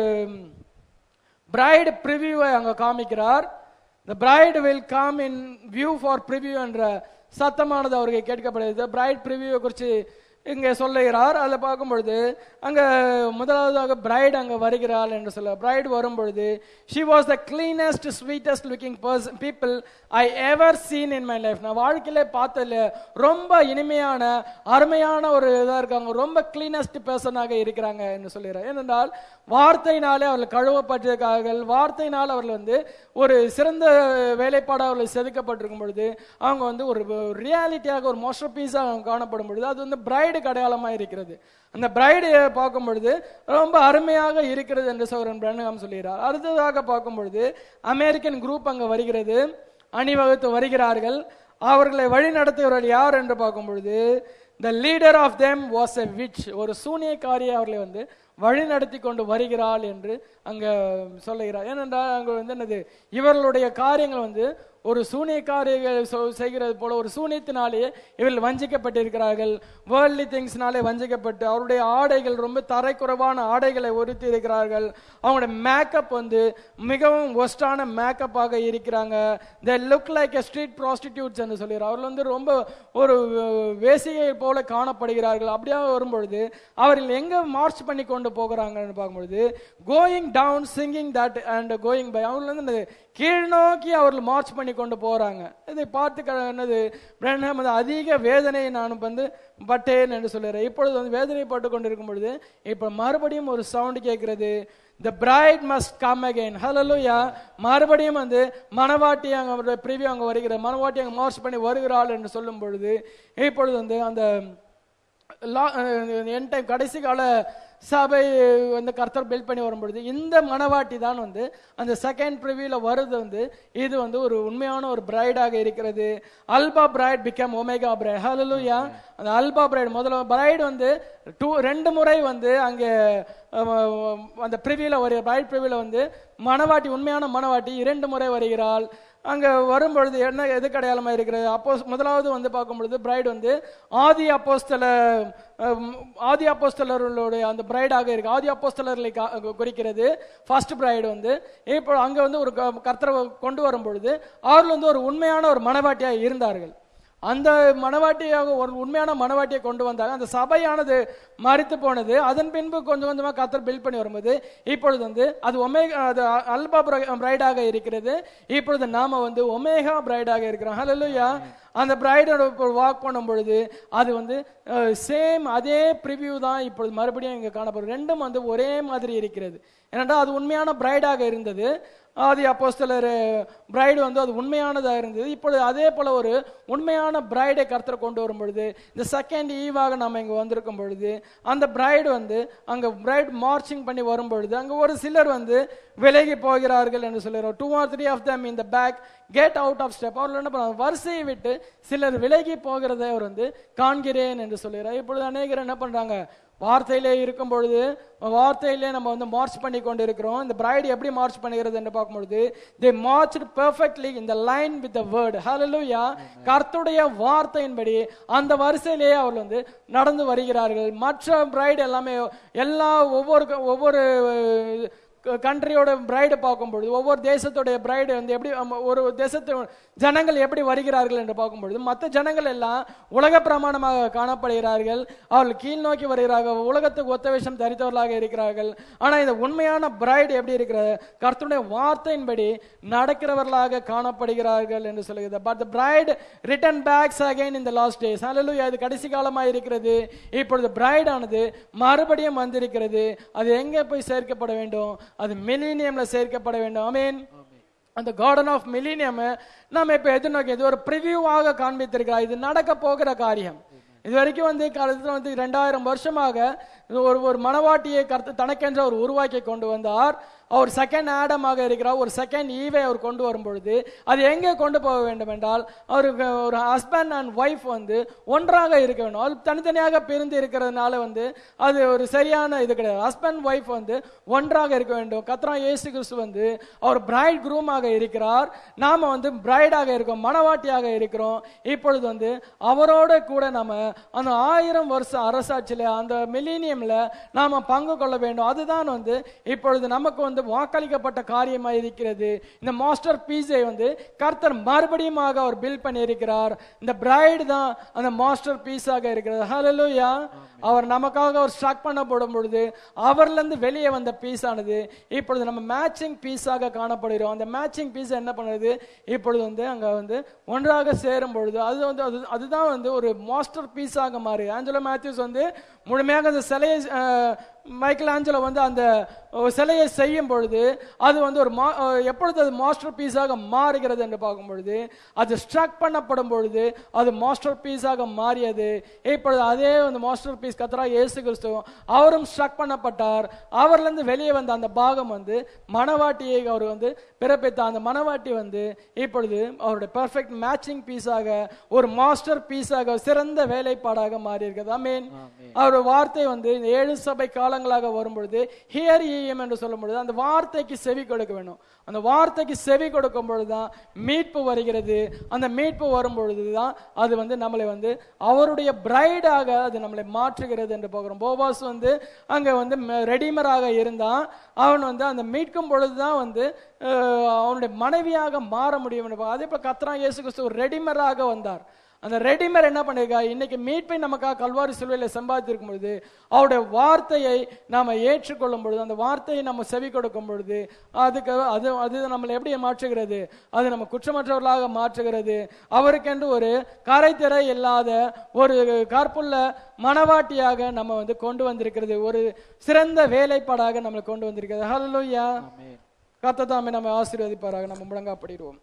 பிரைடு ப்ரிவியூவை அங்க காமிக்கிறார் the bride will come in view for preview என்ற சத்தமானது அவருக்கு கேட்கப்படுகிறது பிரைட் ப்ரிவியூ குறித்து இங்கே சொல்லுகிறார் அதில் பார்க்கும் பொழுது அங்கே முதலாவதாக பிரைட் அங்கே வருகிறாள் என்று சொல்ல பிரைட் வரும் பொழுது she was the cleanest sweetest looking person people I ever seen in my life நான் வாழ்க்கையில பார்த்ததுல ரொம்ப இனிமையான அருமையான ஒரு இதாக இருக்காங்க ரொம்ப கிளீனஸ்ட் பர்சனாக இருக்கிறாங்க என்று சொல்லுகிறார் ஏனென்றால் வார்த்தையினாலே அவர்கள் கழுவப்பட்டிருக்கார்கள் வார்த்தையினால் அவர்கள் வந்து ஒரு சிறந்த வேலைப்பாடாக அவர்கள் செதுக்கப்பட்டிருக்கும் பொழுது அவங்க வந்து ஒரு ரியாலிட்டியாக ஒரு மாஸ்டர் பீஸாக காணப்படும் பொழுது அது வந்து பிரைடுக்கு அடையாளமாக இருக்கிறது அந்த பிரைடு பார்க்கும் பொழுது ரொம்ப அருமையாக இருக்கிறது என்று சௌரன் பிரண்ணகம் சொல்கிறார் அடுத்ததாக பார்க்கும் பொழுது அமெரிக்கன் குரூப் அங்கே வருகிறது அணிவகுத்து வருகிறார்கள் அவர்களை வழி நடத்துகிறவர் யார் என்று பார்க்கும் பொழுது the leader of them was a witch ஒரு சூனியக்காரியை அவர்களை வந்து வழி நடத்தி கொண்டு வருகிறாள் என்று அங்க சொல்லுகிறார் ஏனென்றால் அங்க வந்து என்னது இவர்களுடைய காரியங்கள் வந்து ஒரு சூனியக்காரிகள் சொ- செய்கிறது போல ஒரு சூனியத்தினாலேயே இவர்கள் வஞ்சிக்கப்பட்டிருக்கிறார்கள் வேர்ல்ட்லி திங்ஸ்னாலே வஞ்சிக்கப்பட்டு அவருடைய ஆடைகள் ரொம்ப தரைக்குறைவான ஆடைகளை உடுத்தி இருக்கிறார்கள் அவங்களுடைய மேக்கப் வந்து மிகவும் ஒஸ்டான மேக்கப்பாக இருக்கிறாங்க they look like a street prostitutes என்று சொல்கிறார் அவர்கள் வந்து ரொம்ப ஒரு அஹ், வேசியை போல காணப்படுகிறார்கள் அப்படியே வரும்பொழுது அவர்கள் எங்க மார்ச் பண்ணி கொண்டு போகிறாங்கன்னு பார்க்கும்பொழுது going down singing that and going by அவங்க வந்து என்னது, கீழ் நோக்கி அவர்கள் மார்ச் பண்ணி கொண்டு போறாங்க இதை பார்த்து க- என்னது பிரண்ணம் வந்து அதிக வேதனையை நான் வந்து பட்டேன் என்று சொல்லுறேன் இப்பொழுது வந்து வேதனைப்பட்டு கொண்டிருக்கும் பொழுது இப்போ மறுபடியும் ஒரு சவுண்ட் கேட்கிறது the bride must come again hallelujah மறுபடியும் வந்து மணவாட்டி அங்க பிரிவி அங்க வருகிற மணவாட்டி அங்க மார்ச் பண்ணி வருகிறாள் என்று சொல்லும் பொழுது இப்பொழுது வந்து அந்த என் டைம் கடைசி கால சபை வந்து கர்த்தர் பில்ட் பண்ணி வரும்பொழுது இந்த மணவாட்டி தான் வந்து அந்த செகண்ட் ப்ரிவியூல வருது வந்து இது வந்து ஒரு உண்மையான ஒரு பிரைடாக இருக்கிறது alpha bride become omega bride ஹalleluya அந்த அல்பா பிரைட் முதல்ல பிரைட் வந்து டூ ரெண்டு முறை வந்து அங்கே அஹ், அந்த ப்ரிவியூல வர பிரைட் ப்ரிவியூல வந்து மணவாட்டி உண்மையான மணவாட்டி இரண்டு முறை வருகிறாள் அங்க வரும்பொழுது என்ன எதுக்கு அடையாளமா இருக்கிறது அப்போ முதலாவது வந்து பார்க்கும் பொழுது பிரைட் வந்து ஆதி அப்போஸ்தல அஹ், ஆதி அப்போஸ்தலர்களுடைய அந்த பிரைடாக இருக்கு ஆதி அப்போஸ்தலர்களை கா- குறிக்கிறது ஃபர்ஸ்ட் பிரைடு வந்து இப்போ அங்க வந்து ஒரு க- கர்த்தரை கொண்டு வரும் பொழுது அவர்கள் வந்து ஒரு உண்மையான ஒரு மனவாட்டியாக இருந்தார்கள் அந்த மனவாட்டியாக ஒரு உண்மையான மனவாட்டியை கொண்டு வந்தாங்க அந்த சபையானது மறித்து போனது அதன் பின்பு கொஞ்சம் கொஞ்சமா கத்தர் பில்ட் பண்ணி வரும்போது இப்பொழுது வந்து அது ஒமேகா அது அல்பா பிரைடாக இருக்கிறது இப்பொழுது நாம வந்து ஒமேகா பிரைடாக இருக்கிறோம் ஹalleluya அந்த பிரைடோட வாக் பண்ணும் பொழுது அது வந்து சேம் அதே ப்ரிவ்யூ தான் இப்பொழுது மறுபடியும் இங்க காணப்படும் ரெண்டும் வந்து ஒரே மாதிரி இருக்கிறது ஏனென்றால் அது உண்மையான பிரைடாக இருந்தது ஆதி அப்போஸ்தலர் பிரைடு வந்து அது உண்மையானதாக இருந்தது இப்பொழுது அதே போல ஒரு உண்மையான பிரைடை கர்த்தர் கொண்டு வரும் பொழுது இந்த செகண்ட் ஈவாக நம்ம இங்க வந்திருக்கும் பொழுது அந்த பிரைடு வந்து அங்க பிரைட் மார்ச்சிங் பண்ணி வரும் பொழுது அங்க ஒரு சிலர் வந்து விலகி போகிறார்கள் என்று சொல்லுறோம் two or three of them இந்த back get out of step அவர்கள் என்ன பண்ணுவாங்க வரிசையை விட்டு சிலர் விலகி போகிறதை அவர் வந்து காண்கிறேன் என்று சொல்லுகிறார் இப்பொழுது அநேகர் என்ன பண்றாங்க வார்த்தையிலே இருக்கும் பொழுது வார்த்தையிலே நம்ம வந்து மார்ச் பண்ணி கொண்டு இருக்கிறோம் இந்த பிரைடு எப்படி மார்ச் பண்ணுகிறது என்று பார்க்கும்பொழுது தே மார்ச் பெர்ஃபெக்ட்லி இந்த லைன் வித் த வேர்ட் ஹalleluya கர்த்தருடைய வார்த்தையின்படி அந்த வரிசையிலேயே அவர்கள் வந்து நடந்து வருகிறார்கள் மற்ற பிரைடு எல்லாமே எல்லா ஒவ்வொரு ஒவ்வொரு கண்ட்ரியோட பிரைடு பார்க்கும்பொழுது ஒவ்வொரு தேசத்துடைய பிரைடு வந்து எப்படி அம்ம, ஒரு தேசத்து ஜனங்கள் எப்படி வருகிறார்கள் என்று பார்க்கும்பொழுது மற்ற ஜனங்கள் எல்லாம் உலக பிரமாணமாக காணப்படுகிறார்கள் அவர்கள் கீழ் நோக்கி வருகிறார்கள் உலகத்துக்கு ஒத்த விஷயம் தரித்தவர்களாக இருக்கிறார்கள் ஆனா இந்த உண்மையான பிரைடு எப்படி இருக்கிறது கர்த்தருடைய வார்த்தையின்படி நடக்கிறவர்களாக காணப்படுகிறார்கள் என்று சொல்லுகிறது but the bride return backs again இந்த லாஸ்ட் டேஸ் ஹalleluya இது கடைசி காலமாக இருக்கிறது இப்பொழுது பிரைட் ஆனது மறுபடியும் வந்திருக்கிறது அது எங்கே போய் சேர்க்கப்பட வேண்டும் அது மில்லினியம்ல சேர்க்கப்பட வேண்டும் ஆமென் அந்த கார்டன் ஆஃப் மில்லினியம் நம்ம இப்ப எதிர்நோக்கி இது ஒரு ப்ரிவியூவாக காண்பித்திருக்கிறார் இது நடக்க போகிற காரியம் இது வரைக்கும் வந்து காலத்துல வந்து ரெண்டாயிரம் வருஷமாக ஒரு ஒரு மனவாட்டியை கருத்து தனக்கென்ற ஒரு உருவாக்கி கொண்டு வந்தார் அவர் செகண்ட் ஆடமாக இருக்கிறார் ஒரு செகண்ட் ஈவை அவர் கொண்டு வரும் பொழுது அது எங்கே கொண்டு போக வேண்டும் என்றால் அவருக்கு ஒரு ஹஸ்பண்ட் அண்ட் ஒய்ஃப் வந்து ஒன்றாக இருக்க வேண்டும் அது தனித்தனியாக பிரிந்து இருக்கிறதுனால வந்து அது ஒரு சரியான இது கிடையாது ஹஸ்பண்ட் ஒய்ஃப் வந்து ஒன்றாக இருக்க வேண்டும் கத்ரா இயேசு கிறிஸ்து வந்து அவர் பிரைட் குரூமாக இருக்கிறார் நாம வந்து பிரைடாக இருக்கோம் மனவாட்டியாக இருக்கிறோம் இப்பொழுது வந்து அவரோட கூட நாம அந்த ஆயிரம் வருஷம் அரசாட்சியில அந்த மில்லினியம்ல நாம பங்கு கொள்ள வேண்டும் அதுதான் வந்து இப்பொழுது நமக்கு வந்து வாக்களிக்கப்பட்ட காரியமாக இருக்கிறது இந்த மாஸ்டர் பீஸை வந்து கர்த்தர் மறுபடியுமாக அவர் பில் பண்ணி இருக்கிறார் இந்த பிரைடு தான் அந்த மாஸ்டர் பீஸாக இருக்கிறது ஹalleluya அவர் நமக்காக அவர் ஸ்ட்ரக் பண்ணப்படும் பொழுது அவர்ல இருந்து வெளியே வந்த பீஸ் ஆனது இப்பொழுது நம்ம மேட்சிங் பீஸாக காணப்படுகிறோம் அந்த மேட்சிங் பீஸ் என்ன பண்ணுது இப்பொழுது வந்து அங்க வந்து ஒன்றாக சேரும் பொழுது அது வந்து அது அதுதான் வந்து ஒரு மாஸ்டர் பீஸாக மாறி ஆஞ்சலோ மேத்யூஸ் வந்து முழுமையாக அந்த சிலையை அஹ், மைக்கேல் ஆஞ்சலோ வந்து அந்த அஹ், சிலையை செய்யும் பொழுது அது வந்து ஒரு மா- அஹ், எப்பொழுது அது மாஸ்டர் பீஸாக மாறுகிறது என்று பார்க்கும் பொழுது அது ஸ்ட்ரக் பண்ணப்படும் பொழுது அது மாஸ்டர் பீஸாக மாறியது இப்பொழுது அதே வந்து மாஸ்டர் பீஸ் கத்தரா இயேசு கிறிஸ்து அவரும் ஸ்ட்ரக் பண்ணப்பட்டார் அவர்ல இருந்து வெளியே வந்த அந்த பாகம் வந்து மணவாட்டியை அவர் வந்து பிறப்பித்த அந்த மணவாட்டி வந்து இப்பொழுது அவருடைய பெர்ஃபெக்ட் மேட்சிங் பீஸாக ஒரு மாஸ்டர் பீஸாக சிறந்த வேலைப்பாடாக மாறி இருக்கிறது ஆமென் அவருடைய வார்த்தை வந்து இந்த ஏழு சபை கால காலங்களாக வரும்பொழுது ஹியர் ஈயம் என்று சொல்லும் பொழுது அந்த வார்த்தைக்கு செவி கொடுக்க வேண்டும் அந்த வார்த்தைக்கு செவி கொடுக்கும் பொழுதுதான் மீட்பு வருகிறது அந்த மீட்பு வரும் பொழுதுதான் அது வந்து நம்மளை வந்து அவருடைய பிரைடாக அது நம்மளை மாற்றுகிறது என்று பார்க்கிறோம் போபாஸ் வந்து அங்க வந்து ரெடிமராக இருந்தான் அவன் வந்து அந்த மீட்கும் பொழுதுதான் வந்து அஹ், அவனுடைய மனைவியாக மாற முடியும் என்று பார்க்கிறோம். அதே போல கத்ரா இயேசு கிறிஸ்து ஒரு ரெடிமராக வந்தார் அந்த ரெடிமர் என்ன பண்ணிருக்கா இன்னைக்கு மீட்பை நமக்காக கல்வாரி சிலுவையில் சம்பாதித்திருக்கும் பொழுது அவருடைய வார்த்தையை நாம ஏற்றுக்கொள்ளும் பொழுது அந்த வார்த்தையை நம்ம செவி கொடுக்கும் பொழுது அதுக்கு அது அது நம்மளை எப்படி மாற்றுகிறது அது நம்ம குற்றமற்றவர்களாக மாற்றுகிறது அவருக்கென்று ஒரு கரைத்திரை இல்லாத ஒரு கற்புள்ள மனவாட்டியாக நம்ம வந்து கொண்டு வந்திருக்கிறது ஒரு சிறந்த வேலைப்பாடாக நம்மளை கொண்டு வந்திருக்கிறது ஹalleluya ஆமென். கர்த்தர் நம்ம ஆசீர்வதிப்பாராக நம்ம முழங்காப்படிடுவோம்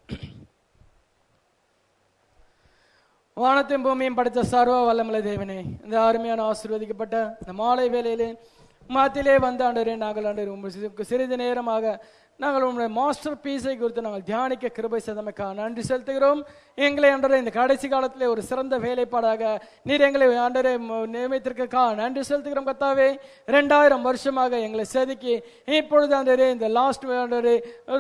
வானத்தையும் பூமியும் படைத்த சர்வ வல்லமலை தேவனே இந்த அருமையான ஆசீர்வதிக்கப்பட்ட இந்த மாலை வேளையிலே மாத்திலே வந்த ஆண்டரே நாங்கள் ஆண்டரே உங்கள் சிறிது நேரமாக நாங்கள் உங்களுடைய மாஸ்டர் பீஸை குறித்து நாங்கள் தியானிக்க கிருபை செய்தமைக்கா நன்றி செலுத்துகிறோம் எங்களை ஆண்டரே இந்த கடைசி காலத்திலே ஒரு சிறந்த வேலைப்பாடாக நீர் எங்களை ஆண்டரே ம- நியமித்திருக்கா நன்றி செலுத்துகிறோம் கத்தாவே ரெண்டாயிரம் வருஷமாக எங்களை செதுக்கி இப்பொழுது ஆண்டரே இந்த லாஸ்ட் ஆண்டரே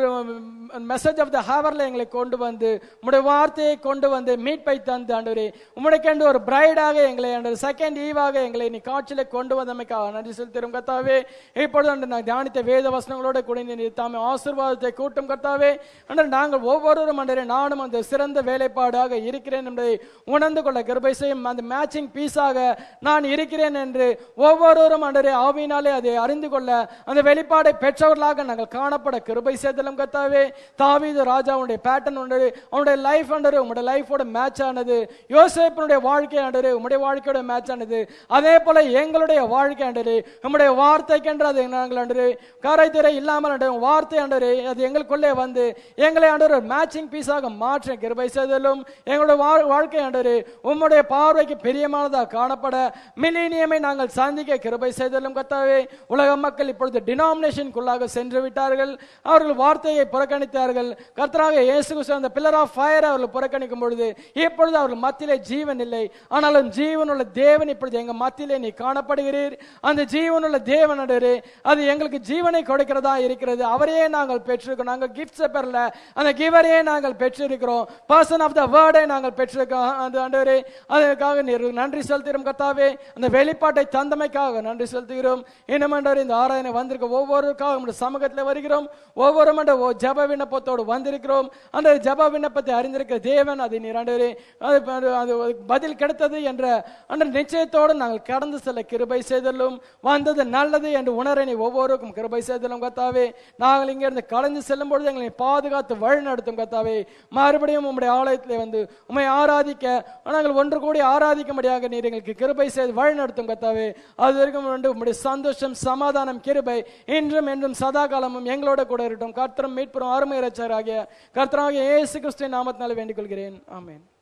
மெசேஜ் ஆஃப் த ஹேவர்ல எங்களை கொண்டு வந்து உம்முடைய வார்த்தையை கொண்டு வந்து மீட்பை தந்து ஆண்டவரே உம்முடைக்கென்று ஒரு பிரைடாக எங்களை ஆண்டவர் செகண்ட் ஈவாக எங்களை நீ காட்சியில கொண்டு வந்தமைக்காக நன்றி செலுத்துகிறோம் கத்தாவே இப்பொழுது ஆண்டு நான் தியானித்த வேத வசனங்களோட கூட நீ தாமே ஆசீர்வாதத்தை கூட்டும் கத்தாவே ஆண்டவர் நாங்கள் ஒவ்வொருவரும் ஆண்டவரே நானும் அந்த சிறந்த வேலைப்பாடாக இருக்கிறேன் என்பதை உணர்ந்து கொள்ள கிருபை செய்யும் அந்த மேட்சிங் பீஸாக நான் இருக்கிறேன் என்று ஒவ்வொருவரும் ஆண்டவரே ஆவியினாலே அதை அறிந்து கொள்ள அந்த வெளிப்பாடை பெற்றவர்களாக நாங்கள் காணப்பட கிருபை செய்தலும் கத்தாவே தாவீது ராஜாவுடைய பேட்டர்ன் உண்டு அவனுடைய லைஃப் ஆண்டரு உங்களுடைய லைஃபோட மேட்ச் ஆனது யோசேப்பனுடைய வாழ்க்கை ஆண்டரு உங்களுடைய வாழ்க்கையோட மேட்ச் ஆனது அதே போல எங்களுடைய வாழ்க்கை ஆண்டரு உங்களுடைய வார்த்தைக்கென்று அது நாங்கள் ஆண்டரு காரைத்திரை இல்லாமல் ஆண்டரு வார்த்தை ஆண்டரு அது எங்களுக்குள்ளே வந்து எங்களை ஆண்டரு ஒரு மேட்சிங் பீஸாக மாற்ற கிருபை செய்தலும் எங்களுடைய வா- வாழ்க்கை ஆண்டரு உம்முடைய பார்வைக்கு பிரியமானதாக காணப்பட மில்லினியமை நாங்கள் சந்திக்க கிருபை செய்தலும் கத்தாவே உலக மக்கள் இப்பொழுது டினாமினேஷனுக்குள்ளாக சென்று விட்டார்கள் அவர்கள் வார்த்தையை புறக்கணித்தார்கள் கர்த்தராக இயேசு கிறிஸ்து அந்த பில்லர் ஆஃப் ஃபயர் அவர்கள் புறக்கணிக்கும் பொழுது இப்பொழுது அவர்கள் மத்தியிலே ஜீவன் இல்லை ஆனாலும் ஜீவனுள்ள தேவன் இப்பொழுது எங்க மத்தியிலே நீ காணப்படுகிறீர் அந்த ஜீவனுள்ள தேவன் ஆண்டவரே, அது எங்களுக்கு ஜீவனை கொடுக்கிறதா இருக்கிறது அவரையே நாங்கள் பெற்றிருக்கிறோம் நாங்கள் கிஃப்ட்ஸ் பெறல அந்த கிவரையே நாங்கள் பெற்றிருக்கிறோம் பர்சன் ஆஃப் த வேர்டை நாங்கள் பெற்றிருக்கோம் அந்த ஆண்டவரே அதற்காக நீர் நன்றி செலுத்துகிறோம் கர்த்தாவே அந்த வெளிப்பாட்டை தந்தமைக்காக நன்றி செலுத்துகிறோம் இன்னும் ஆண்டவரே இந்த ஆராதனை வந்திருக்க ஒவ்வொருக்காக உங்களுடைய சமூகத்தில் வருகிறோம் ஒவ்வொரு மண்ட ஜப விண்ணப்பத்தோடு வந்திருக்கிறோம் அந்த ஜப விண்ணப்பத்தை அறிந்திருக்கிற தேவன் அதை நீர் ஆண்டவரே அது அது- அது பதில் கிடைத்தது என்ற அந்த நிச்சயத்தோடு நாங்கள் கடந்து செல்ல கிருபை செய்தலும் வந்தது நல்லது என்று உணர நீ ஒவ்வொருக்கும் கிருபை செய்தலும் கத்தாவே நாங்கள் இங்கிருந்து கலந்து செல்லும் பொழுது எங்களை பாதுகாத்து வழி நடத்தும் கத்தாவே மறுபடியும் உம்முடைய ஆலயத்திலே வந்து உம்மை ஆராதிக்க நாங்கள் ஒன்று கூடி ஆராதிக்கும்படியாக நீர் எங்களுக்கு கிருபை செய்து வழி நடத்தும் கத்தாவே அது வரைக்கும் வந்து உம்முடைய சந்தோஷம் சமாதானம் கிருபை இன்றும் என்றும் சதா காலமும் எங்களோட கூட இருக்கட்டும் கர்த்தரும் மீட்புறம் அருமை ரச்சராகிய கர்த்தராகிய இயேசு கிறிஸ்துவின் நாமத்தினால வேண்டிக் கொள்கிறேன் ஆமென்